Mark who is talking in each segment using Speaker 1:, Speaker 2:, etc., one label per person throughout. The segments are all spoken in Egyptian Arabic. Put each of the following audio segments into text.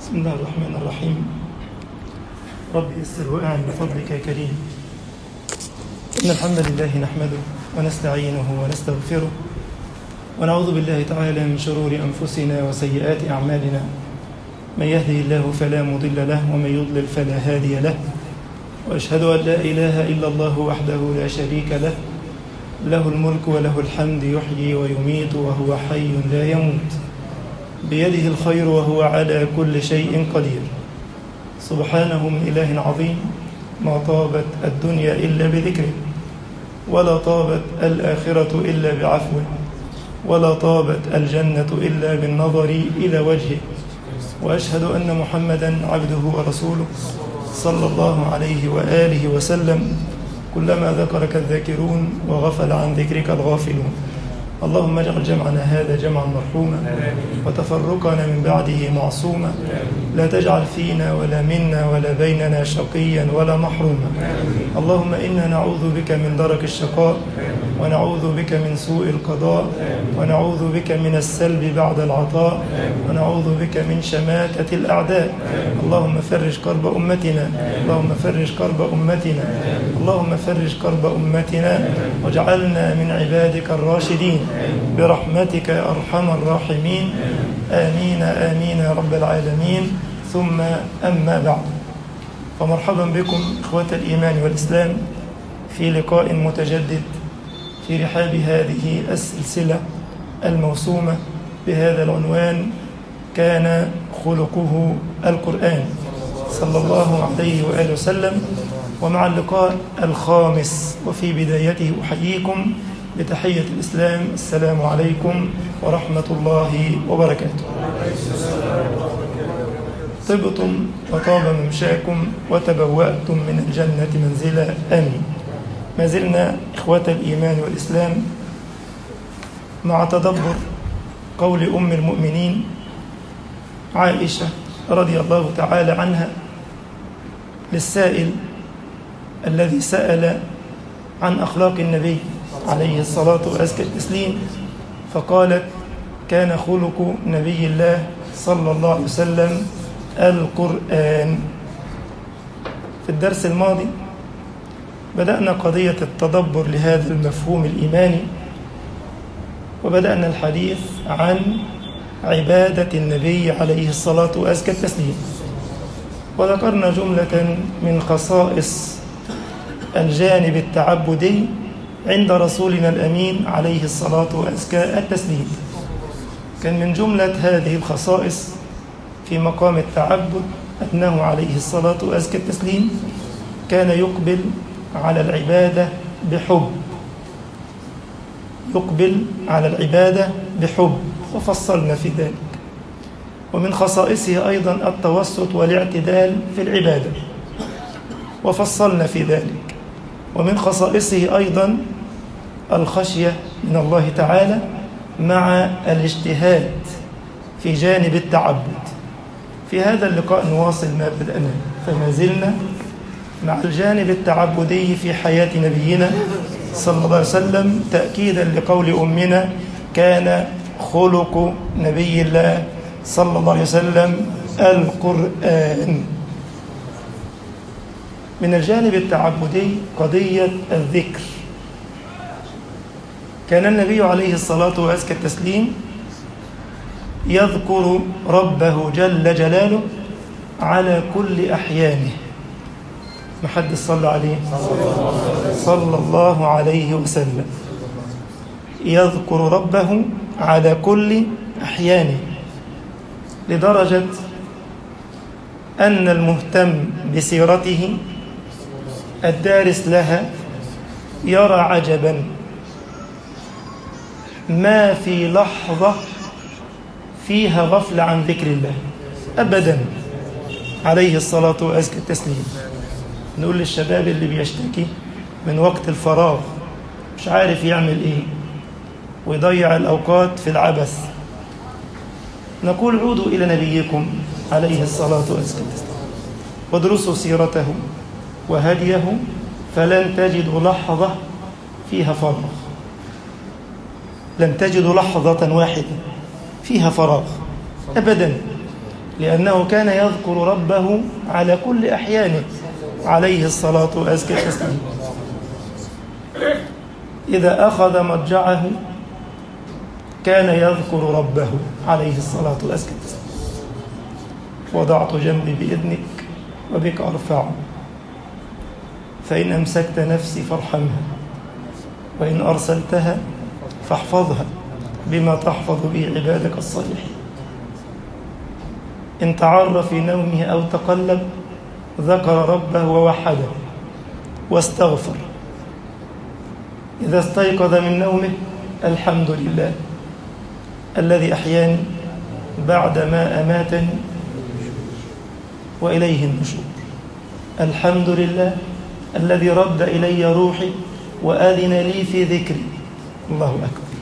Speaker 1: بسم الله الرحمن الرحيم رب يسر وأعن بفضلك يا كريم إن الحمد لله نحمده ونستعينه ونستغفره ونعوذ بالله تعالى من شرور أنفسنا وسيئات أعمالنا من يهده الله فلا مضل له ومن يضلل فلا هادي له وأشهد أن لا إله إلا الله وحده لا شريك له له الملك وله الحمد يحيي ويميت وهو حي لا يموت بيده الخير وهو على كل شيء قدير سبحانه من إله عظيم ما طابت الدنيا إلا بذكره ولا طابت الآخرة إلا بعفوه ولا طابت الجنة إلا بالنظر إلى وجهه وأشهد أن محمدا عبده ورسوله صلى الله عليه وآله وسلم كلما ذكرك الذاكرون وغفل عن ذكرك الغافلون اللهم اجعل جمعنا هذا جمعا مرحوما وتفرقنا من بعده معصوما لا تجعل فينا ولا منا ولا بيننا شقيا ولا محروما اللهم إنا نعوذ بك من درك الشقاء ونعوذ بك من سوء القضاء ونعوذ بك من السلب بعد العطاء ونعوذ بك من شماتة الأعداء اللهم فرج كرب أمتنا اللهم فرج كرب أمتنا اللهم فرج كرب أمتنا واجعلنا من عبادك الراشدين برحمتك يا أرحم الراحمين آمين آمين يا رب العالمين ثم أما بعد فمرحبا بكم إخوة الإيمان والإسلام في لقاء متجدد في رحاب هذه السلسلة الموسومة بهذا العنوان كان خلقه القرآن صلى الله عليه وآله وسلم ومع اللقاء الخامس وفي بدايته أحييكم بتحية الإسلام السلام عليكم ورحمة الله وبركاته طبتم وطاب ممشاكم وتبوأتم من الجنة منزلا آمين ما زلنا إخوة الإيمان والإسلام مع تدبر قول أم المؤمنين عائشة رضي الله تعالى عنها للسائل الذي سأل عن أخلاق النبي عليه الصلاة وأزكى التسليم فقالت كان خلق نبي الله صلى الله عليه وسلم القرآن في الدرس الماضي بدأنا قضية التدبر لهذا المفهوم الإيماني وبدأنا الحديث عن عبادة النبي عليه الصلاة وأزكى التسليم وذكرنا جملة من خصائص الجانب التعبدي عند رسولنا الأمين عليه الصلاة وأزكى التسليم كان من جملة هذه الخصائص في مقام التعبد أنه عليه الصلاة وأزكى التسليم كان يقبل على العبادة بحب يقبل على العبادة بحب وفصلنا في ذلك ومن خصائصه أيضا التوسط والاعتدال في العبادة وفصلنا في ذلك ومن خصائصه أيضا الخشية من الله تعالى مع الاجتهاد في جانب التعبد في هذا اللقاء نواصل ما بدأنا فما زلنا مع الجانب التعبدي في حياة نبينا صلى الله عليه وسلم تأكيدا لقول أمنا كان خلق نبي الله صلى الله عليه وسلم القرآن من الجانب التعبدي قضية الذكر كان النبي عليه الصلاة وأزكى التسليم يذكر ربه جل جلاله على كل أحيانه ما حد صلى عليه صلى الله عليه وسلم يذكر ربه على كل أحيانه لدرجة أن المهتم بسيرته الدارس لها يرى عجبا ما في لحظة فيها غفل عن ذكر الله أبدا عليه الصلاة وأزكى التسليم نقول للشباب اللي بيشتكي من وقت الفراغ مش عارف يعمل ايه ويضيع الأوقات في العبث نقول عودوا إلى نبيكم عليه الصلاة والسلام وادرسوا سيرته وهديه فلن تجدوا لحظة فيها فراغ لن تجدوا لحظة واحدة فيها فراغ أبدا لأنه كان يذكر ربه على كل أحيانه عليه الصلاة وأزكى التسليم إذا أخذ مضجعه كان يذكر ربه عليه الصلاة وأزكى التسليم وضعت جنبي بإذنك وبك أرفعه فإن أمسكت نفسي فارحمها وإن أرسلتها فاحفظها بما تحفظ به عبادك الصالحين إن تعر في نومه أو تقلب ذكر ربه ووحده واستغفر إذا استيقظ من نومه الحمد لله الذي أحياني بعدما أماتني وإليه النشور الحمد لله الذي رد إلي روحي وآذن لي في ذكري الله أكبر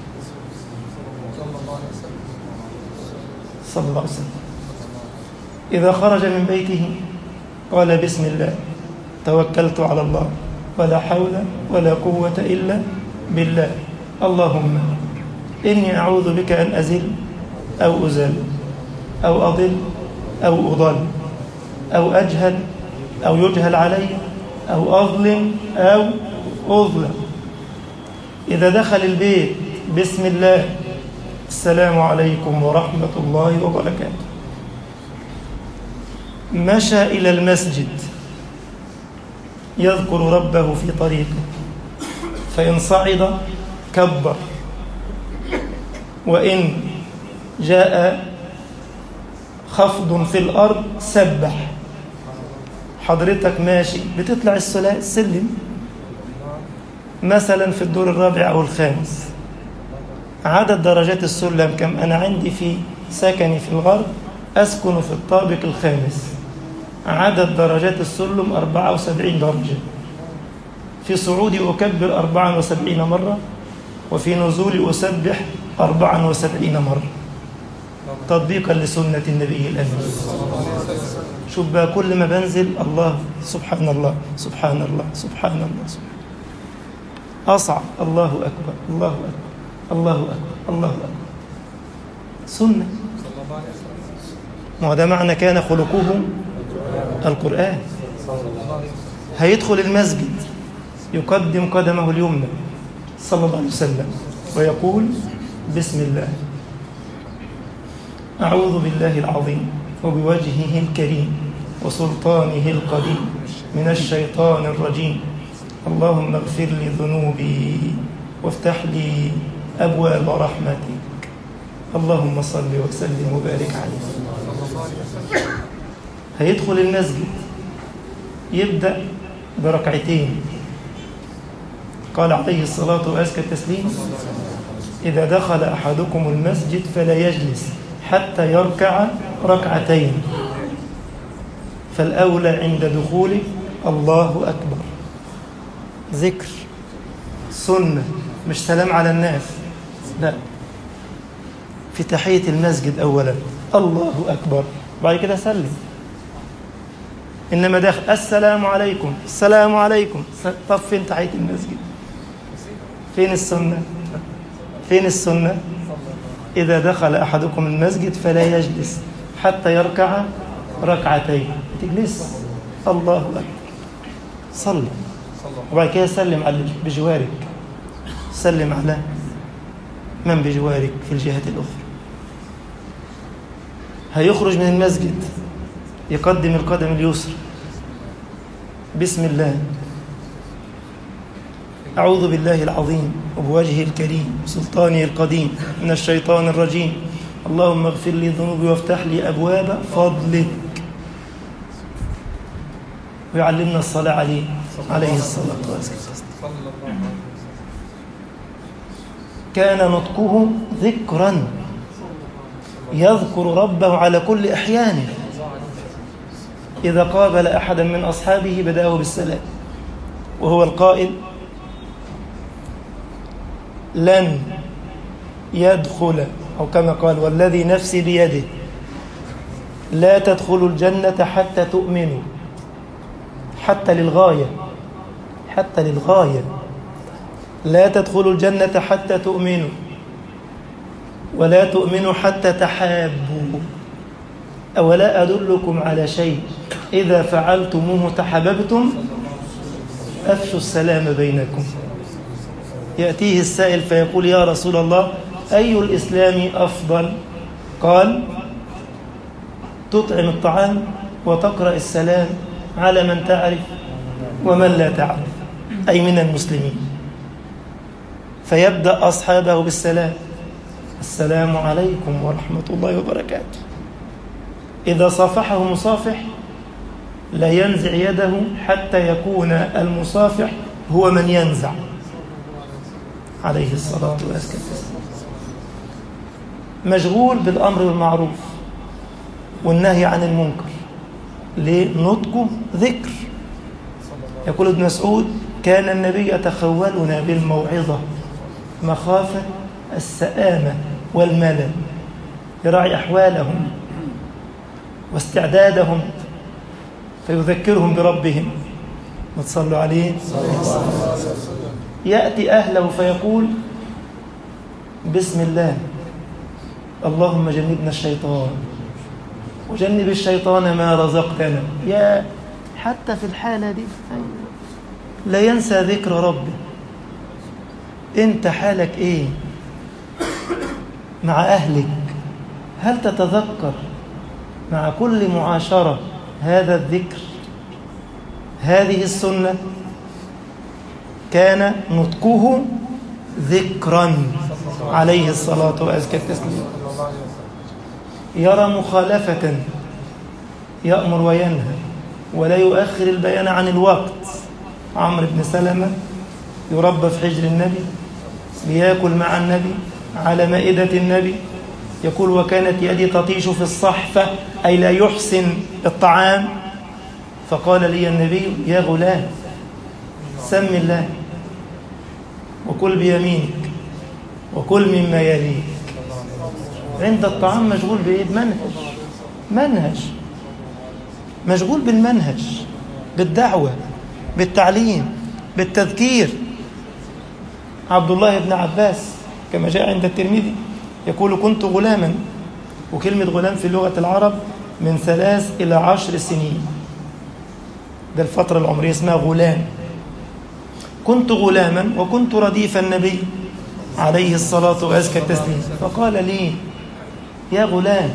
Speaker 1: صلى الله عليه وسلم إذا خرج من بيته قال بسم الله توكلت على الله ولا حول ولا قوة إلا بالله اللهم إني أعوذ بك أن أزل أو أزل أو أضل أو أضل أو أجهل أو يجهل علي أو أظلم أو أظلم إذا دخل البيت بسم الله السلام عليكم ورحمة الله وبركاته مشى إلى المسجد يذكر ربه في طريقه فإن صعد كبر وإن جاء خفض في الأرض سبح حضرتك ماشي بتطلع السلم مثلا في الدور الرابع أو الخامس عدد درجات السلم كم أنا عندي في سكني في الغرب أسكن في الطابق الخامس عدد درجات السلم 74 درجة في صعودي أكبر 74 مرة وفي نزولي أسبح 74 مرة تطبيقا لسنة النبي الأمين شوف بقى كل ما بنزل الله سبحان الله سبحان الله سبحان الله سبحان أصعب الله أكبر الله أكبر الله أكبر الله أكبر سنة ما ده معنى كان خلقه القرآن هيدخل المسجد يقدم قدمه اليمنى صلى الله عليه وسلم ويقول بسم الله أعوذ بالله العظيم وبوجهه الكريم وسلطانه القديم من الشيطان الرجيم اللهم اغفر لي ذنوبي وافتح لي أبواب رحمتك اللهم صل وسلم وبارك عليه هيدخل المسجد يبدأ بركعتين قال عليه الصلاة وأزكى التسليم إذا دخل أحدكم المسجد فلا يجلس حتى يركع ركعتين فالأولى عند دخوله الله أكبر ذكر سنة مش سلام على الناس لا في تحية المسجد أولا الله أكبر بعد كده سلم إنما داخل السلام عليكم السلام عليكم طب فين تحية المسجد فين السنة فين السنة إذا دخل أحدكم المسجد فلا يجلس حتى يركع ركعتين تجلس الله أكبر صلي وبعد كده سلم على بجوارك سلم على من بجوارك في الجهة الأخرى هيخرج من المسجد يقدم القدم اليسرى بسم الله أعوذ بالله العظيم وبوجهه الكريم وسلطانه القديم من الشيطان الرجيم اللهم اغفر لي ذنوبي وافتح لي أبواب فضلك ويعلمنا الصلاة عليه عليه الصلاة والسلام كان نطقه ذكرا يذكر ربه على كل أحيانه إذا قابل أحدا من أصحابه بدأه بالسلام وهو القائل لن يدخل أو كما قال والذي نفسي بيده لا تدخلوا الجنة حتى تؤمنوا حتى للغاية حتى للغاية لا تدخلوا الجنة حتى تؤمنوا ولا تؤمنوا حتى تحابوا أولا أدلكم على شيء إذا فعلتموه تحببتم أفشوا السلام بينكم يأتيه السائل فيقول يا رسول الله أي الإسلام أفضل قال تطعم الطعام وتقرأ السلام على من تعرف ومن لا تعرف أي من المسلمين فيبدأ أصحابه بالسلام السلام عليكم ورحمة الله وبركاته إذا صافحه مصافح لا ينزع يده حتى يكون المصافح هو من ينزع عليه الصلاة والسلام مشغول بالأمر بالمعروف والنهي عن المنكر ليه؟ نطقه ذكر يقول ابن مسعود كان النبي يتخولنا بالموعظة مخافة السآمة والملل يراعي أحوالهم واستعدادهم فيذكرهم بربهم وتصلوا عليه يأتي أهله فيقول بسم الله اللهم جنبنا الشيطان وجنب الشيطان ما رزقتنا يا حتى في الحالة دي لا ينسى ذكر ربه انت حالك ايه مع اهلك هل تتذكر مع كل معاشرة هذا الذكر هذه السنة كان نطقه ذكرا عليه الصلاة وأزكى التسليم يرى مخالفة يأمر وينهى ولا يؤخر البيان عن الوقت عمرو بن سلمة يربى في حجر النبي ليأكل مع النبي على مائدة النبي يقول وكانت يدي تطيش في الصحفة أي لا يحسن الطعام فقال لي النبي يا غلام سم الله وكل بيمينك وكل مما يليك عند الطعام مشغول بإيه؟ بمنهج منهج مشغول بالمنهج بالدعوة بالتعليم بالتذكير عبد الله بن عباس كما جاء عند الترمذي يقول كنت غلاما وكلمة غلام في لغة العرب من ثلاث إلى عشر سنين ده الفترة العمرية اسمها غلام كنت غلاما وكنت رديف النبي عليه الصلاة وأزكى التسليم فقال لي يا غلام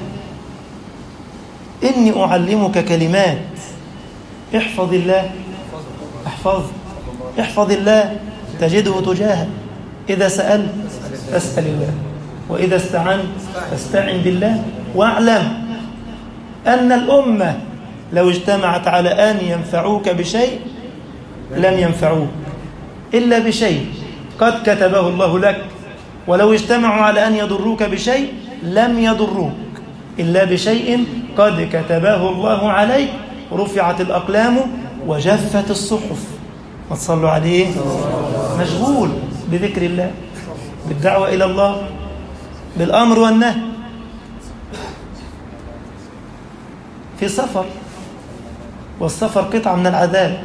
Speaker 1: إني أعلمك كلمات احفظ الله احفظ احفظ الله تجده تجاهك إذا سألت فاسأل الله وإذا استعنت فاستعن بالله واعلم أن الأمة لو اجتمعت على أن ينفعوك بشيء لم ينفعوك إلا بشيء قد كتبه الله لك ولو اجتمعوا على أن يضروك بشيء لم يضروك إلا بشيء قد كتبه الله عليك رفعت الأقلام وجفت الصحف ما تصلوا عليه مشغول بذكر الله بالدعوة إلى الله بالأمر والنهي في سفر والسفر قطعة من العذاب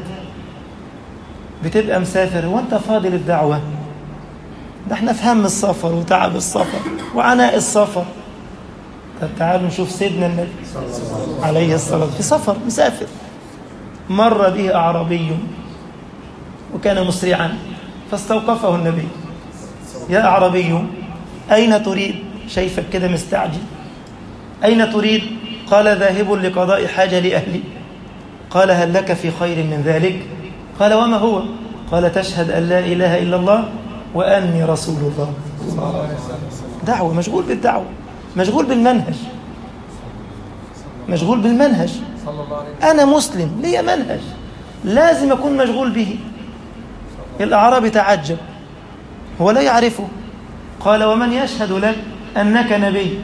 Speaker 1: بتبقى مسافر وانت فاضي للدعوة ده احنا في هم السفر وتعب السفر وعناء السفر طب تعالوا نشوف سيدنا النبي عليه الصلاة والسلام في سفر مسافر مر به أعرابي وكان مسرعا فاستوقفه النبي يا أعرابي أين تريد شايفك كده مستعجل أين تريد قال ذاهب لقضاء حاجة لأهلي قال هل لك في خير من ذلك قال وما هو قال تشهد أن لا إله إلا الله وأني رسول الله دعوة مشغول بالدعوة مشغول بالمنهج مشغول بالمنهج أنا مسلم لي منهج لازم أكون مشغول به الأعرابي تعجب هو لا يعرفه قال ومن يشهد لك أنك نبي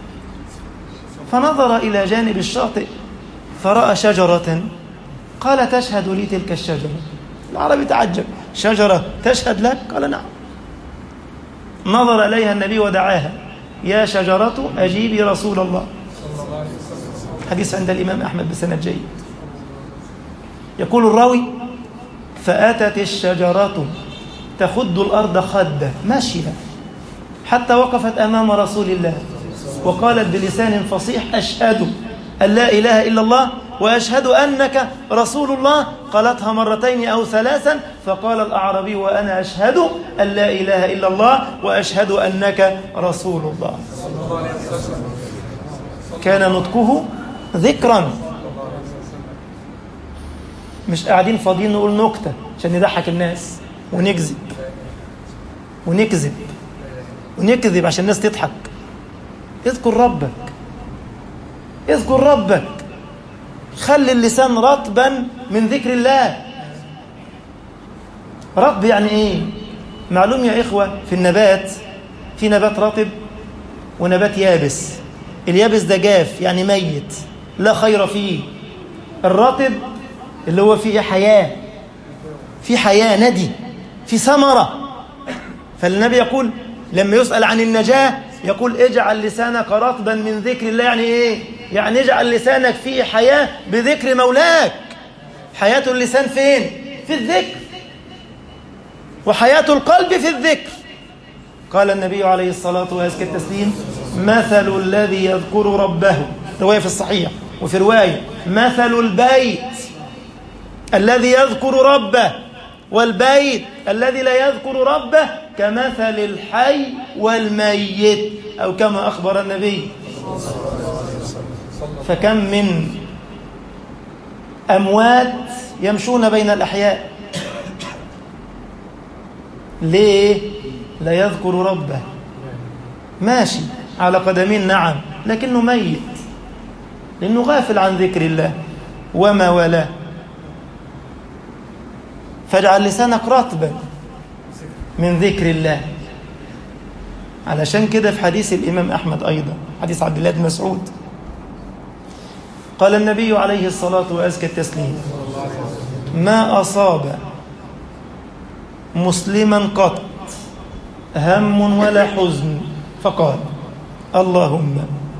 Speaker 1: فنظر إلى جانب الشاطئ فرأى شجرة قال تشهد لي تلك الشجرة العربي تعجب شجرة تشهد لك قال نعم نظر إليها النبي ودعاها يا شجرة أجيبي رسول الله حديث عند الإمام أحمد بسند جيد يقول الراوي فأتت الشجرة تخد الأرض خدة ماشية حتى وقفت أمام رسول الله وقالت بلسان فصيح أشهد أن لا إله إلا الله وأشهد أنك رسول الله قالتها مرتين أو ثلاثا فقال الأعرابي وأنا أشهد أن لا إله إلا الله وأشهد أنك رسول الله كان نطقه ذكرا مش قاعدين فاضيين نقول نكتة عشان نضحك الناس ونكذب ونكذب ونكذب عشان الناس تضحك اذكر ربك اذكر ربك خلي اللسان رطبا من ذكر الله رطب يعني ايه معلوم يا إخوة في النبات في نبات رطب ونبات يابس اليابس ده جاف يعني ميت لا خير فيه الرطب اللي هو فيه حياة في حياة ندي في ثمرة فالنبي يقول لما يسأل عن النجاة يقول اجعل لسانك رطبا من ذكر الله يعني ايه يعني اجعل لسانك فيه حياة بذكر مولاك حياة اللسان فين في الذكر وحياة القلب في الذكر قال النبي عليه الصلاة وأزكى التسليم مثل الذي يذكر ربه رواية في الصحيح وفي رواية مثل البيت الذي يذكر ربه والبيت الذي لا يذكر ربه كمثل الحي والميت أو كما أخبر النبي فكم من أموات يمشون بين الأحياء ليه لا يذكر ربه ماشي على قدمين نعم لكنه ميت لأنه غافل عن ذكر الله وما والاه فاجعل لسانك رطبا من ذكر الله علشان كده في حديث الإمام أحمد أيضا حديث عبد الله بن مسعود قال النبي عليه الصلاة وأزكى التسليم ما أصاب مسلما قط هم ولا حزن فقال اللهم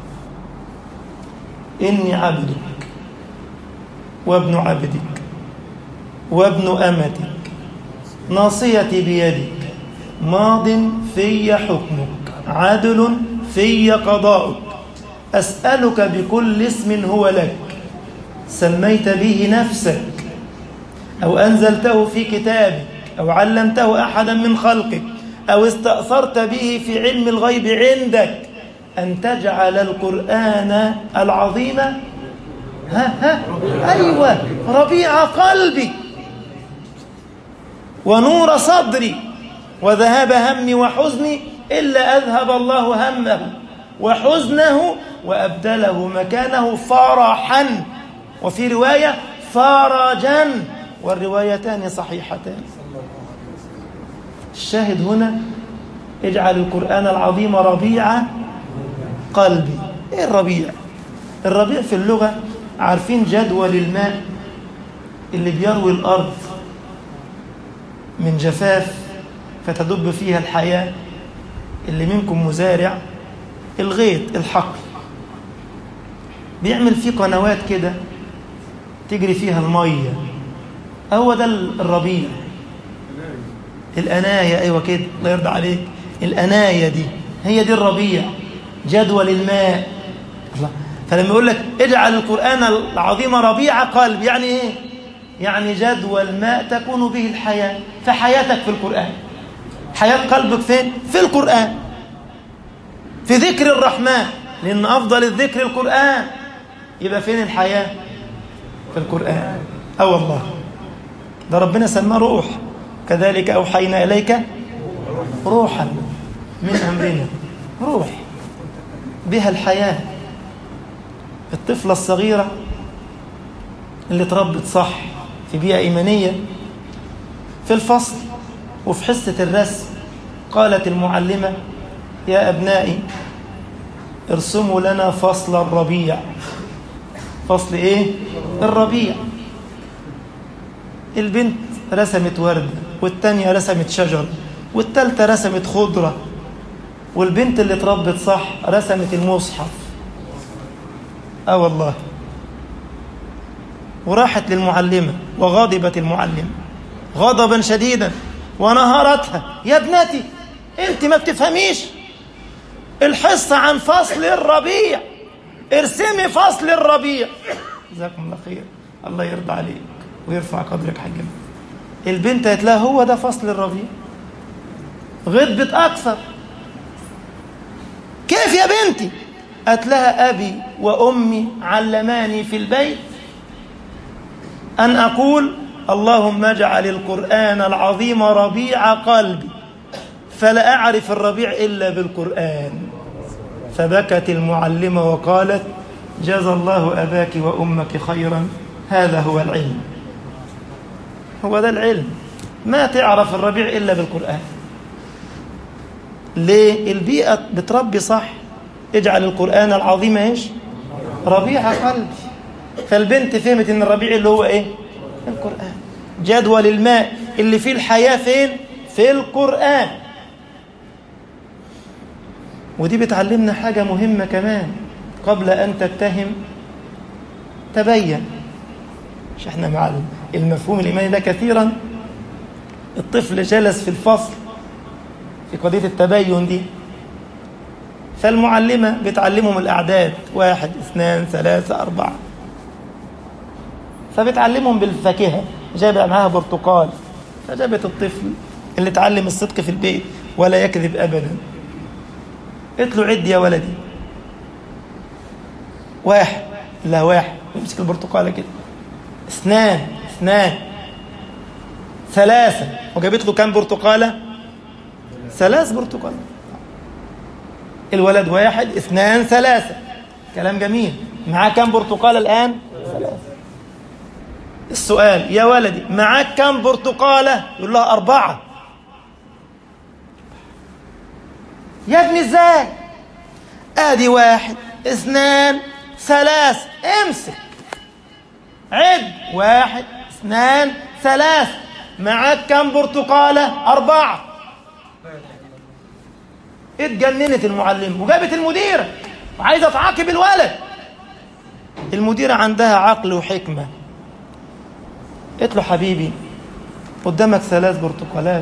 Speaker 1: إني عبدك وابن عبدك وابن أمتك ناصيتي بيدك ماض في حكمك عدل في قضاؤك أسألك بكل اسم هو لك سميت به نفسك أو أنزلته في كتابك أو علمته أحدا من خلقك أو استأثرت به في علم الغيب عندك أن تجعل القرآن العظيم ها ها أيوة ربيع قلبي ونور صدري وذهاب همي وحزني إلا أذهب الله همه وحزنه وأبدله مكانه فرحا وفي رواية فرجا والروايتان صحيحتان الشاهد هنا اجعل القرآن العظيم ربيع قلبي ايه الربيع الربيع في اللغة عارفين جدول الماء اللي بيروي الأرض من جفاف فتدب فيها الحياة اللي منكم مزارع الغيط الحقل بيعمل فيه قنوات كده تجري فيها المية هو ده الربيع الأناية أيوة كده الله يرضى عليك الأناية دي هي دي الربيع جدول الماء الله فلما يقول لك اجعل القرآن العظيم ربيع قلب يعني ايه يعني جدول ماء تكون به الحياة فحياتك في القرآن حياة قلبك فين في القرآن في ذكر الرحمن لأن أفضل الذكر القرآن يبقى فين الحياة في القرآن أو والله ده ربنا سماه روح كذلك أوحينا إليك روحا من أمرنا روح بها الحياة الطفلة الصغيرة اللي تربت صح في بيئة إيمانية في الفصل وفي حصة الرسم قالت المعلمة يا أبنائي ارسموا لنا فصل الربيع فصل إيه؟ الربيع البنت رسمت وردة والتانية رسمت شجر والتالتة رسمت خضرة والبنت اللي اتربت صح رسمت المصحف اه والله وراحت للمعلمة وغضبت المعلمة غضبا شديدا ونهرتها يا ابنتي انت ما بتفهميش الحصة عن فصل الربيع ارسمي فصل الربيع جزاكم الله خير الله يرضى عليك ويرفع قدرك حجم البنت قالت لها هو ده فصل الربيع غضبت اكثر كيف يا بنتي قالت لها ابي وامي علماني في البيت ان اقول اللهم اجعل القران العظيم ربيع قلبي فلا اعرف الربيع الا بالقران فبكت المعلمه وقالت جزى الله اباك وامك خيرا هذا هو العلم هو ده العلم ما تعرف الربيع الا بالقران ليه البيئه بتربي صح اجعل القران العظيم ايش ربيع قلبي فالبنت فهمت ان الربيع اللي هو ايه القران جدول الماء اللي فيه الحياه فين في القران ودي بتعلمنا حاجه مهمه كمان قبل ان تتهم تبين مش احنا مع المفهوم الايماني ده كثيرا الطفل جلس في الفصل في قضيه التبين دي فالمعلمه بتعلمهم الاعداد واحد اثنان ثلاثه اربعه فبتعلمهم بالفاكهه جاب معاها برتقال فجابت الطفل اللي اتعلم الصدق في البيت ولا يكذب ابدا قلت له عد يا ولدي واحد لا واحد يمسك البرتقاله كده اثنان اثنان ثلاثة وجابت له كام برتقالة؟ ثلاث برتقالة الولد واحد اثنان ثلاثة كلام جميل معاه كام برتقالة الآن؟ ثلاثة السؤال يا ولدي معاك كام برتقالة؟ يقول لها أربعة يا ابني ازاي؟ ادي واحد اثنان ثلاث امسك عد واحد اثنان ثلاث معاك كم برتقالة أربعة اتجننت المعلمة وجابت المديرة وعايزة تعاقب الولد المديرة عندها عقل وحكمة قلت له حبيبي قدامك ثلاث برتقالات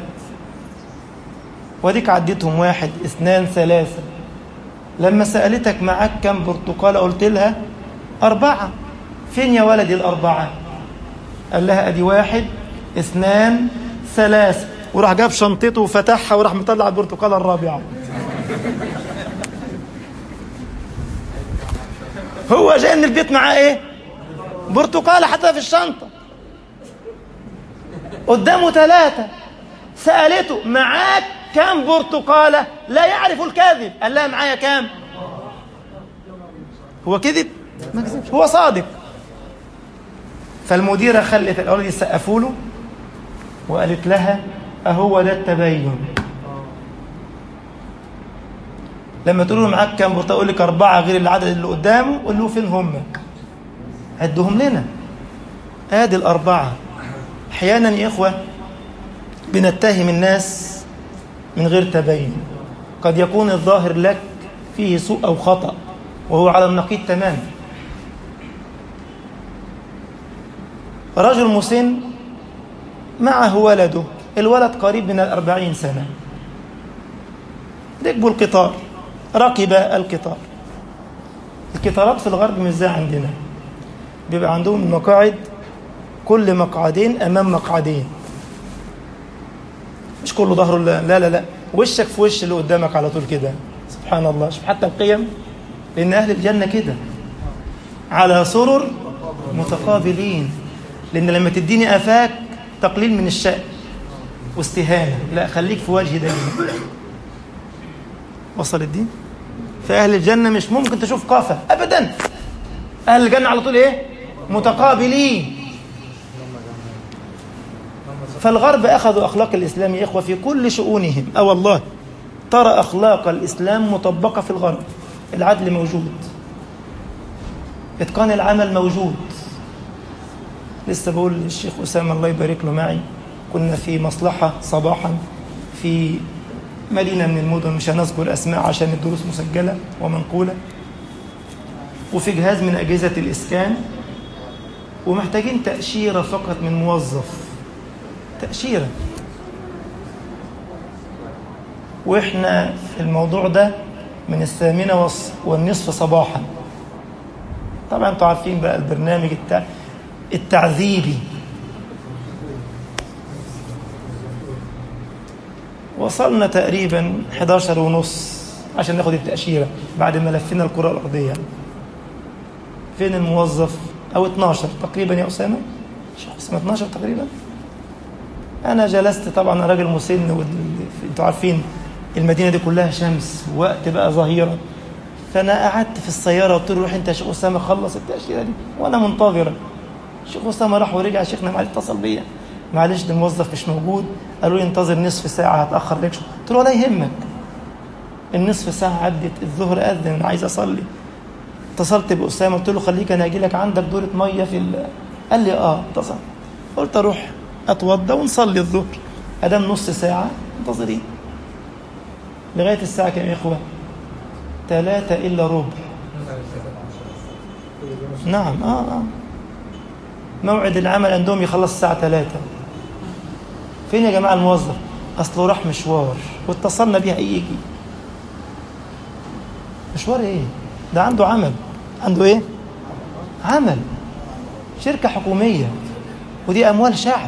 Speaker 1: وديك عديتهم واحد اثنان ثلاثة لما سألتك معاك كم برتقالة قلت لها أربعة فين يا ولدي الأربعة قال لها أدي واحد اثنان ثلاثة وراح جاب شنطته وفتحها وراح مطلع البرتقالة الرابعة هو جاي من البيت معاه ايه برتقالة حتى في الشنطة قدامه ثلاثة سألته معاك كم برتقالة لا يعرف الكاذب قال لها معايا كام هو كذب ما كذبش هو صادق فالمديرة خلت الأولاد يسقفوا له وقالت لها أهو ده التبين لما تقول له معاك كام برتقال يقول لك أربعة غير العدد اللي قدامه قول له فين هم عدهم لنا آدي الأربعة أحيانا يا إخوة بنتهم الناس من غير تبين قد يكون الظاهر لك فيه سوء أو خطأ وهو على النقيض تماما رجل مسن معه ولده الولد قريب من الأربعين سنة ركبوا القطار ركب القطار القطارات في الغرب مش زي عندنا بيبقى عندهم مقاعد كل مقعدين أمام مقعدين مش كله ظهره لا لا لا, لا. وشك في وش اللي قدامك على طول كده سبحان الله شوف حتى القيم لأن أهل الجنة كده على سرر متقابلين لأن لما تديني آفاك تقليل من الشأن واستهانة لا خليك في وجهي دايما وصل الدين فأهل الجنة مش ممكن تشوف قافة أبدا أهل الجنة على طول إيه متقابلين فالغرب أخذوا أخلاق الإسلام يا إخوة في كل شؤونهم أو والله ترى أخلاق الإسلام مطبقة في الغرب العدل موجود إتقان العمل موجود لسه بقول للشيخ أسامة الله يبارك له معي كنا في مصلحة صباحا في مدينة من المدن مش هنذكر أسماء عشان الدروس مسجلة ومنقولة وفي جهاز من أجهزة الإسكان ومحتاجين تأشيرة فقط من موظف تأشيرة وإحنا في الموضوع ده من الثامنة والنصف صباحا طبعا انتوا عارفين بقى البرنامج التع... التعذيبي وصلنا تقريبا 11 ونص عشان ناخد التأشيرة بعد ما لفينا الكرة الأرضية فين الموظف أو 12 تقريبا يا أسامة شيخ أسامة 12 تقريبا أنا جلست طبعا أنا راجل مسن وال... أنتوا عارفين المدينة دي كلها شمس وقت بقى ظهيرة فأنا قعدت في السيارة قلت له روح أنت يا شيخ أسامة خلص التأشيرة دي وأنا منتظرة شيخ أسامة راح ورجع شيخنا معلش اتصل بيا معلش ده الموظف مش موجود قالوا لي انتظر نصف ساعة هتأخر لك شوية قلت له ولا يهمك النصف ساعة عدت الظهر أذن أنا عايز أصلي اتصلت بأسامة قلت له خليك أنا أجي لك عندك دورة مية في ال... قال لي آه اتصل قلت أروح أتوضى ونصلي الظهر أدام نص ساعة منتظرين لغاية الساعة كام يا إخوة؟ ثلاثة إلا ربع نعم آه آه موعد العمل عندهم يخلص الساعة ثلاثة فين يا جماعة الموظف أصله راح مشوار واتصلنا بيه هيجي مشوار إيه ده عنده عمل عنده إيه عمل شركة حكومية ودي أموال شعب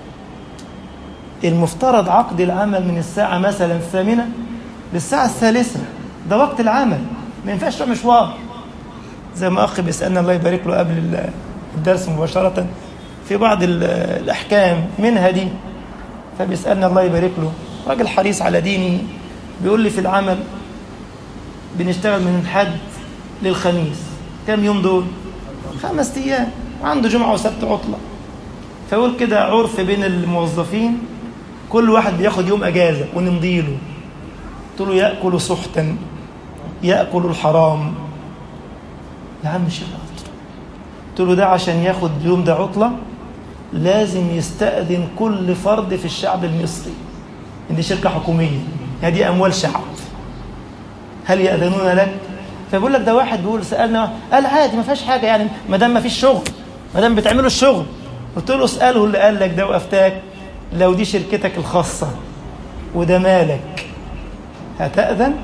Speaker 1: المفترض عقد العمل من الساعة مثلا الثامنة للساعة الثالثة ده وقت العمل ما ينفعش تروح مشوار زي ما أخي بيسألنا الله يبارك له قبل الدرس مباشرة في بعض الأحكام منها دي فبيسألنا الله يبارك له راجل حريص على دينه بيقول لي في العمل بنشتغل من الحد للخميس كم يوم دول خمس أيام وعنده جمعة وسبت عطلة فيقول كده عرف بين الموظفين كل واحد بياخد يوم أجازة ونمضيله قلت له يأكل سحتا يأكل الحرام يا عم الشيخ قلت له ده عشان ياخد اليوم ده عطلة لازم يستأذن كل فرد في الشعب المصري إن دي شركة حكومية هذه أموال شعب هل يأذنون لك؟ فبيقول لك ده واحد بيقول سألنا قال عادي ما فيهاش حاجة يعني ما دام ما فيش شغل ما دام بتعملوا الشغل قلت له اسأله اللي قال لك ده وأفتاك لو دي شركتك الخاصة وده مالك هتأذن؟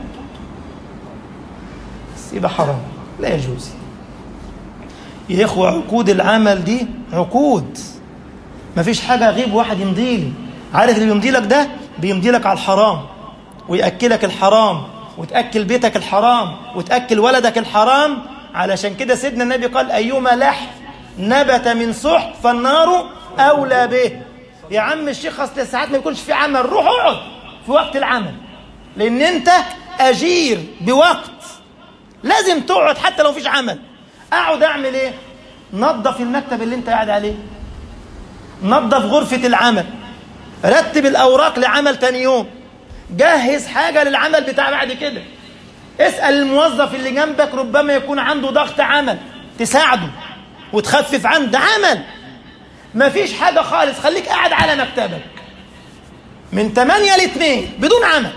Speaker 1: يبقى حرام لا يجوز يا إخوة عقود العمل دي عقود مفيش حاجة غيب واحد يمضي لي عارف اللي بيمضي لك ده بيمضي لك على الحرام ويأكلك الحرام وتأكل بيتك الحرام وتأكل ولدك الحرام علشان كده سيدنا النبي قال أيما لحم نبت من سحت فالنار أولى به يا عم الشيخ أصل ساعات ما يكونش في عمل روح اقعد في وقت العمل لأن أنت أجير بوقت لازم تقعد حتى لو فيش عمل اقعد اعمل ايه نظف المكتب اللي انت قاعد عليه نظف غرفة العمل رتب الاوراق لعمل تاني يوم جهز حاجة للعمل بتاع بعد كده اسأل الموظف اللي جنبك ربما يكون عنده ضغط عمل تساعده وتخفف عنه ده عمل مفيش حاجة خالص خليك قاعد على مكتبك من 8 ل 2 بدون عمل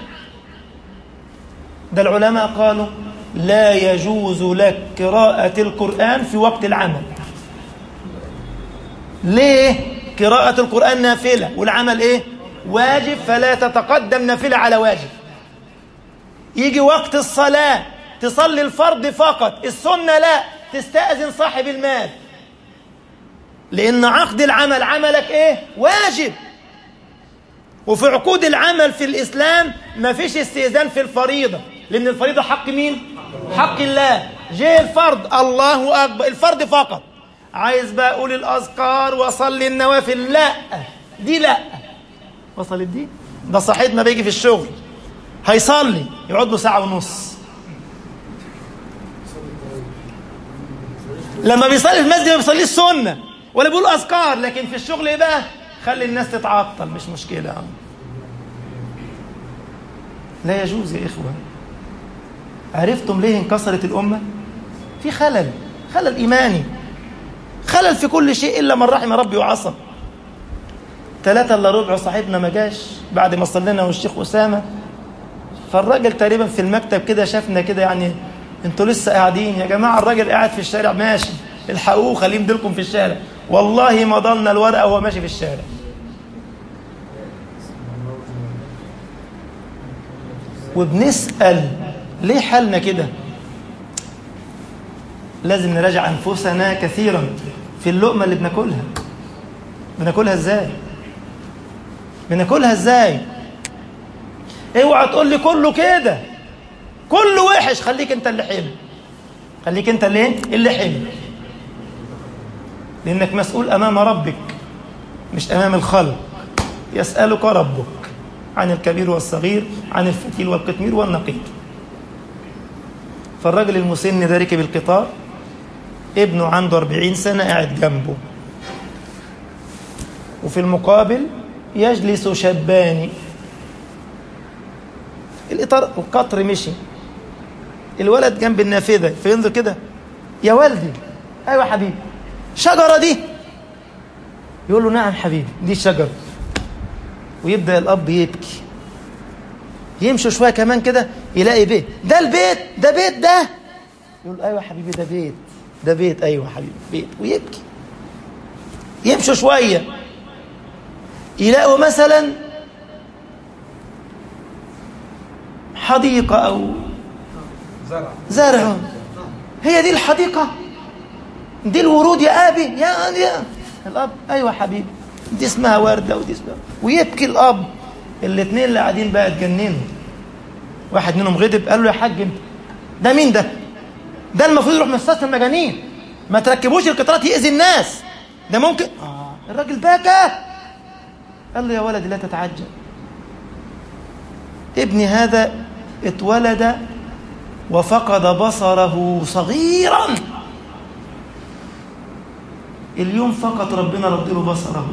Speaker 1: ده العلماء قالوا لا يجوز لك قراءة القرآن في وقت العمل ليه؟ قراءة القرآن نافلة والعمل إيه؟ واجب فلا تتقدم نافلة على واجب يجي وقت الصلاة تصلي الفرض فقط السنة لا تستأذن صاحب المال لأن عقد العمل عملك إيه؟ واجب وفي عقود العمل في الإسلام ما فيش استئذان في الفريضة لأن الفريضة حق مين؟ حق الله جه الفرض الله أكبر الفرض فقط عايز بقى أقول الأذكار وأصلي النوافل لا دي لا وصلت دي ده صحيح ما بيجي في الشغل هيصلي يقعد له ساعة ونص لما بيصلي في المسجد ما بيصليش السنة ولا بيقول أذكار لكن في الشغل إيه بقى خلي الناس تتعطل مش مشكلة لا يجوز يا إخوة عرفتم ليه انكسرت الأمة في خلل خلل إيماني خلل في كل شيء إلا من رحم ربي وعصم ثلاثة إلا ربع صاحبنا ما جاش بعد ما صلينا والشيخ أسامة فالراجل تقريبا في المكتب كده شافنا كده يعني انتوا لسه قاعدين يا جماعة الراجل قاعد في الشارع ماشي الحقوه خليه يمدلكم في الشارع والله ما ضلنا الورقة وهو ماشي في الشارع وبنسأل ليه حالنا كده لازم نراجع أنفسنا كثيرا في اللقمة اللي بناكلها بناكلها ازاي بناكلها ازاي اوعى تقول لي كله كده كله وحش خليك انت اللي حلو خليك انت اللي ايه اللي حلو لانك مسؤول امام ربك مش امام الخلق يسالك ربك عن الكبير والصغير عن الفتيل والقطمير والنقيض فالراجل المسن ده ركب القطار ابنه عنده 40 سنة قاعد جنبه وفي المقابل يجلس شابان الإطار القطر مشي الولد جنب النافذة فينظر كده يا والدي أيوة حبيبي شجرة دي يقول له نعم حبيبي دي شجرة ويبدأ الأب يبكي يمشوا شوية كمان كده يلاقي بيت ده البيت ده بيت ده يقول أيوة حبيبي ده بيت ده بيت أيوة حبيبي بيت ويبكي يمشوا شوية يلاقوا مثلا حديقة أو
Speaker 2: زرع
Speaker 1: زرع هي دي الحديقة دي الورود يا أبي يا يا الأب أيوة حبيبي دي اسمها وردة ودي اسمها ويبكي الأب الاثنين اللي قاعدين بقى اتجننوا واحد منهم غضب قال له يا حاج انت ده مين ده؟ ده المفروض يروح مستشفى المجانين ما تركبوش القطارات يأذي الناس ده ممكن آه الراجل بكى قال له يا ولدي لا تتعجل ابني هذا اتولد وفقد بصره صغيرا اليوم فقط ربنا رد له بصره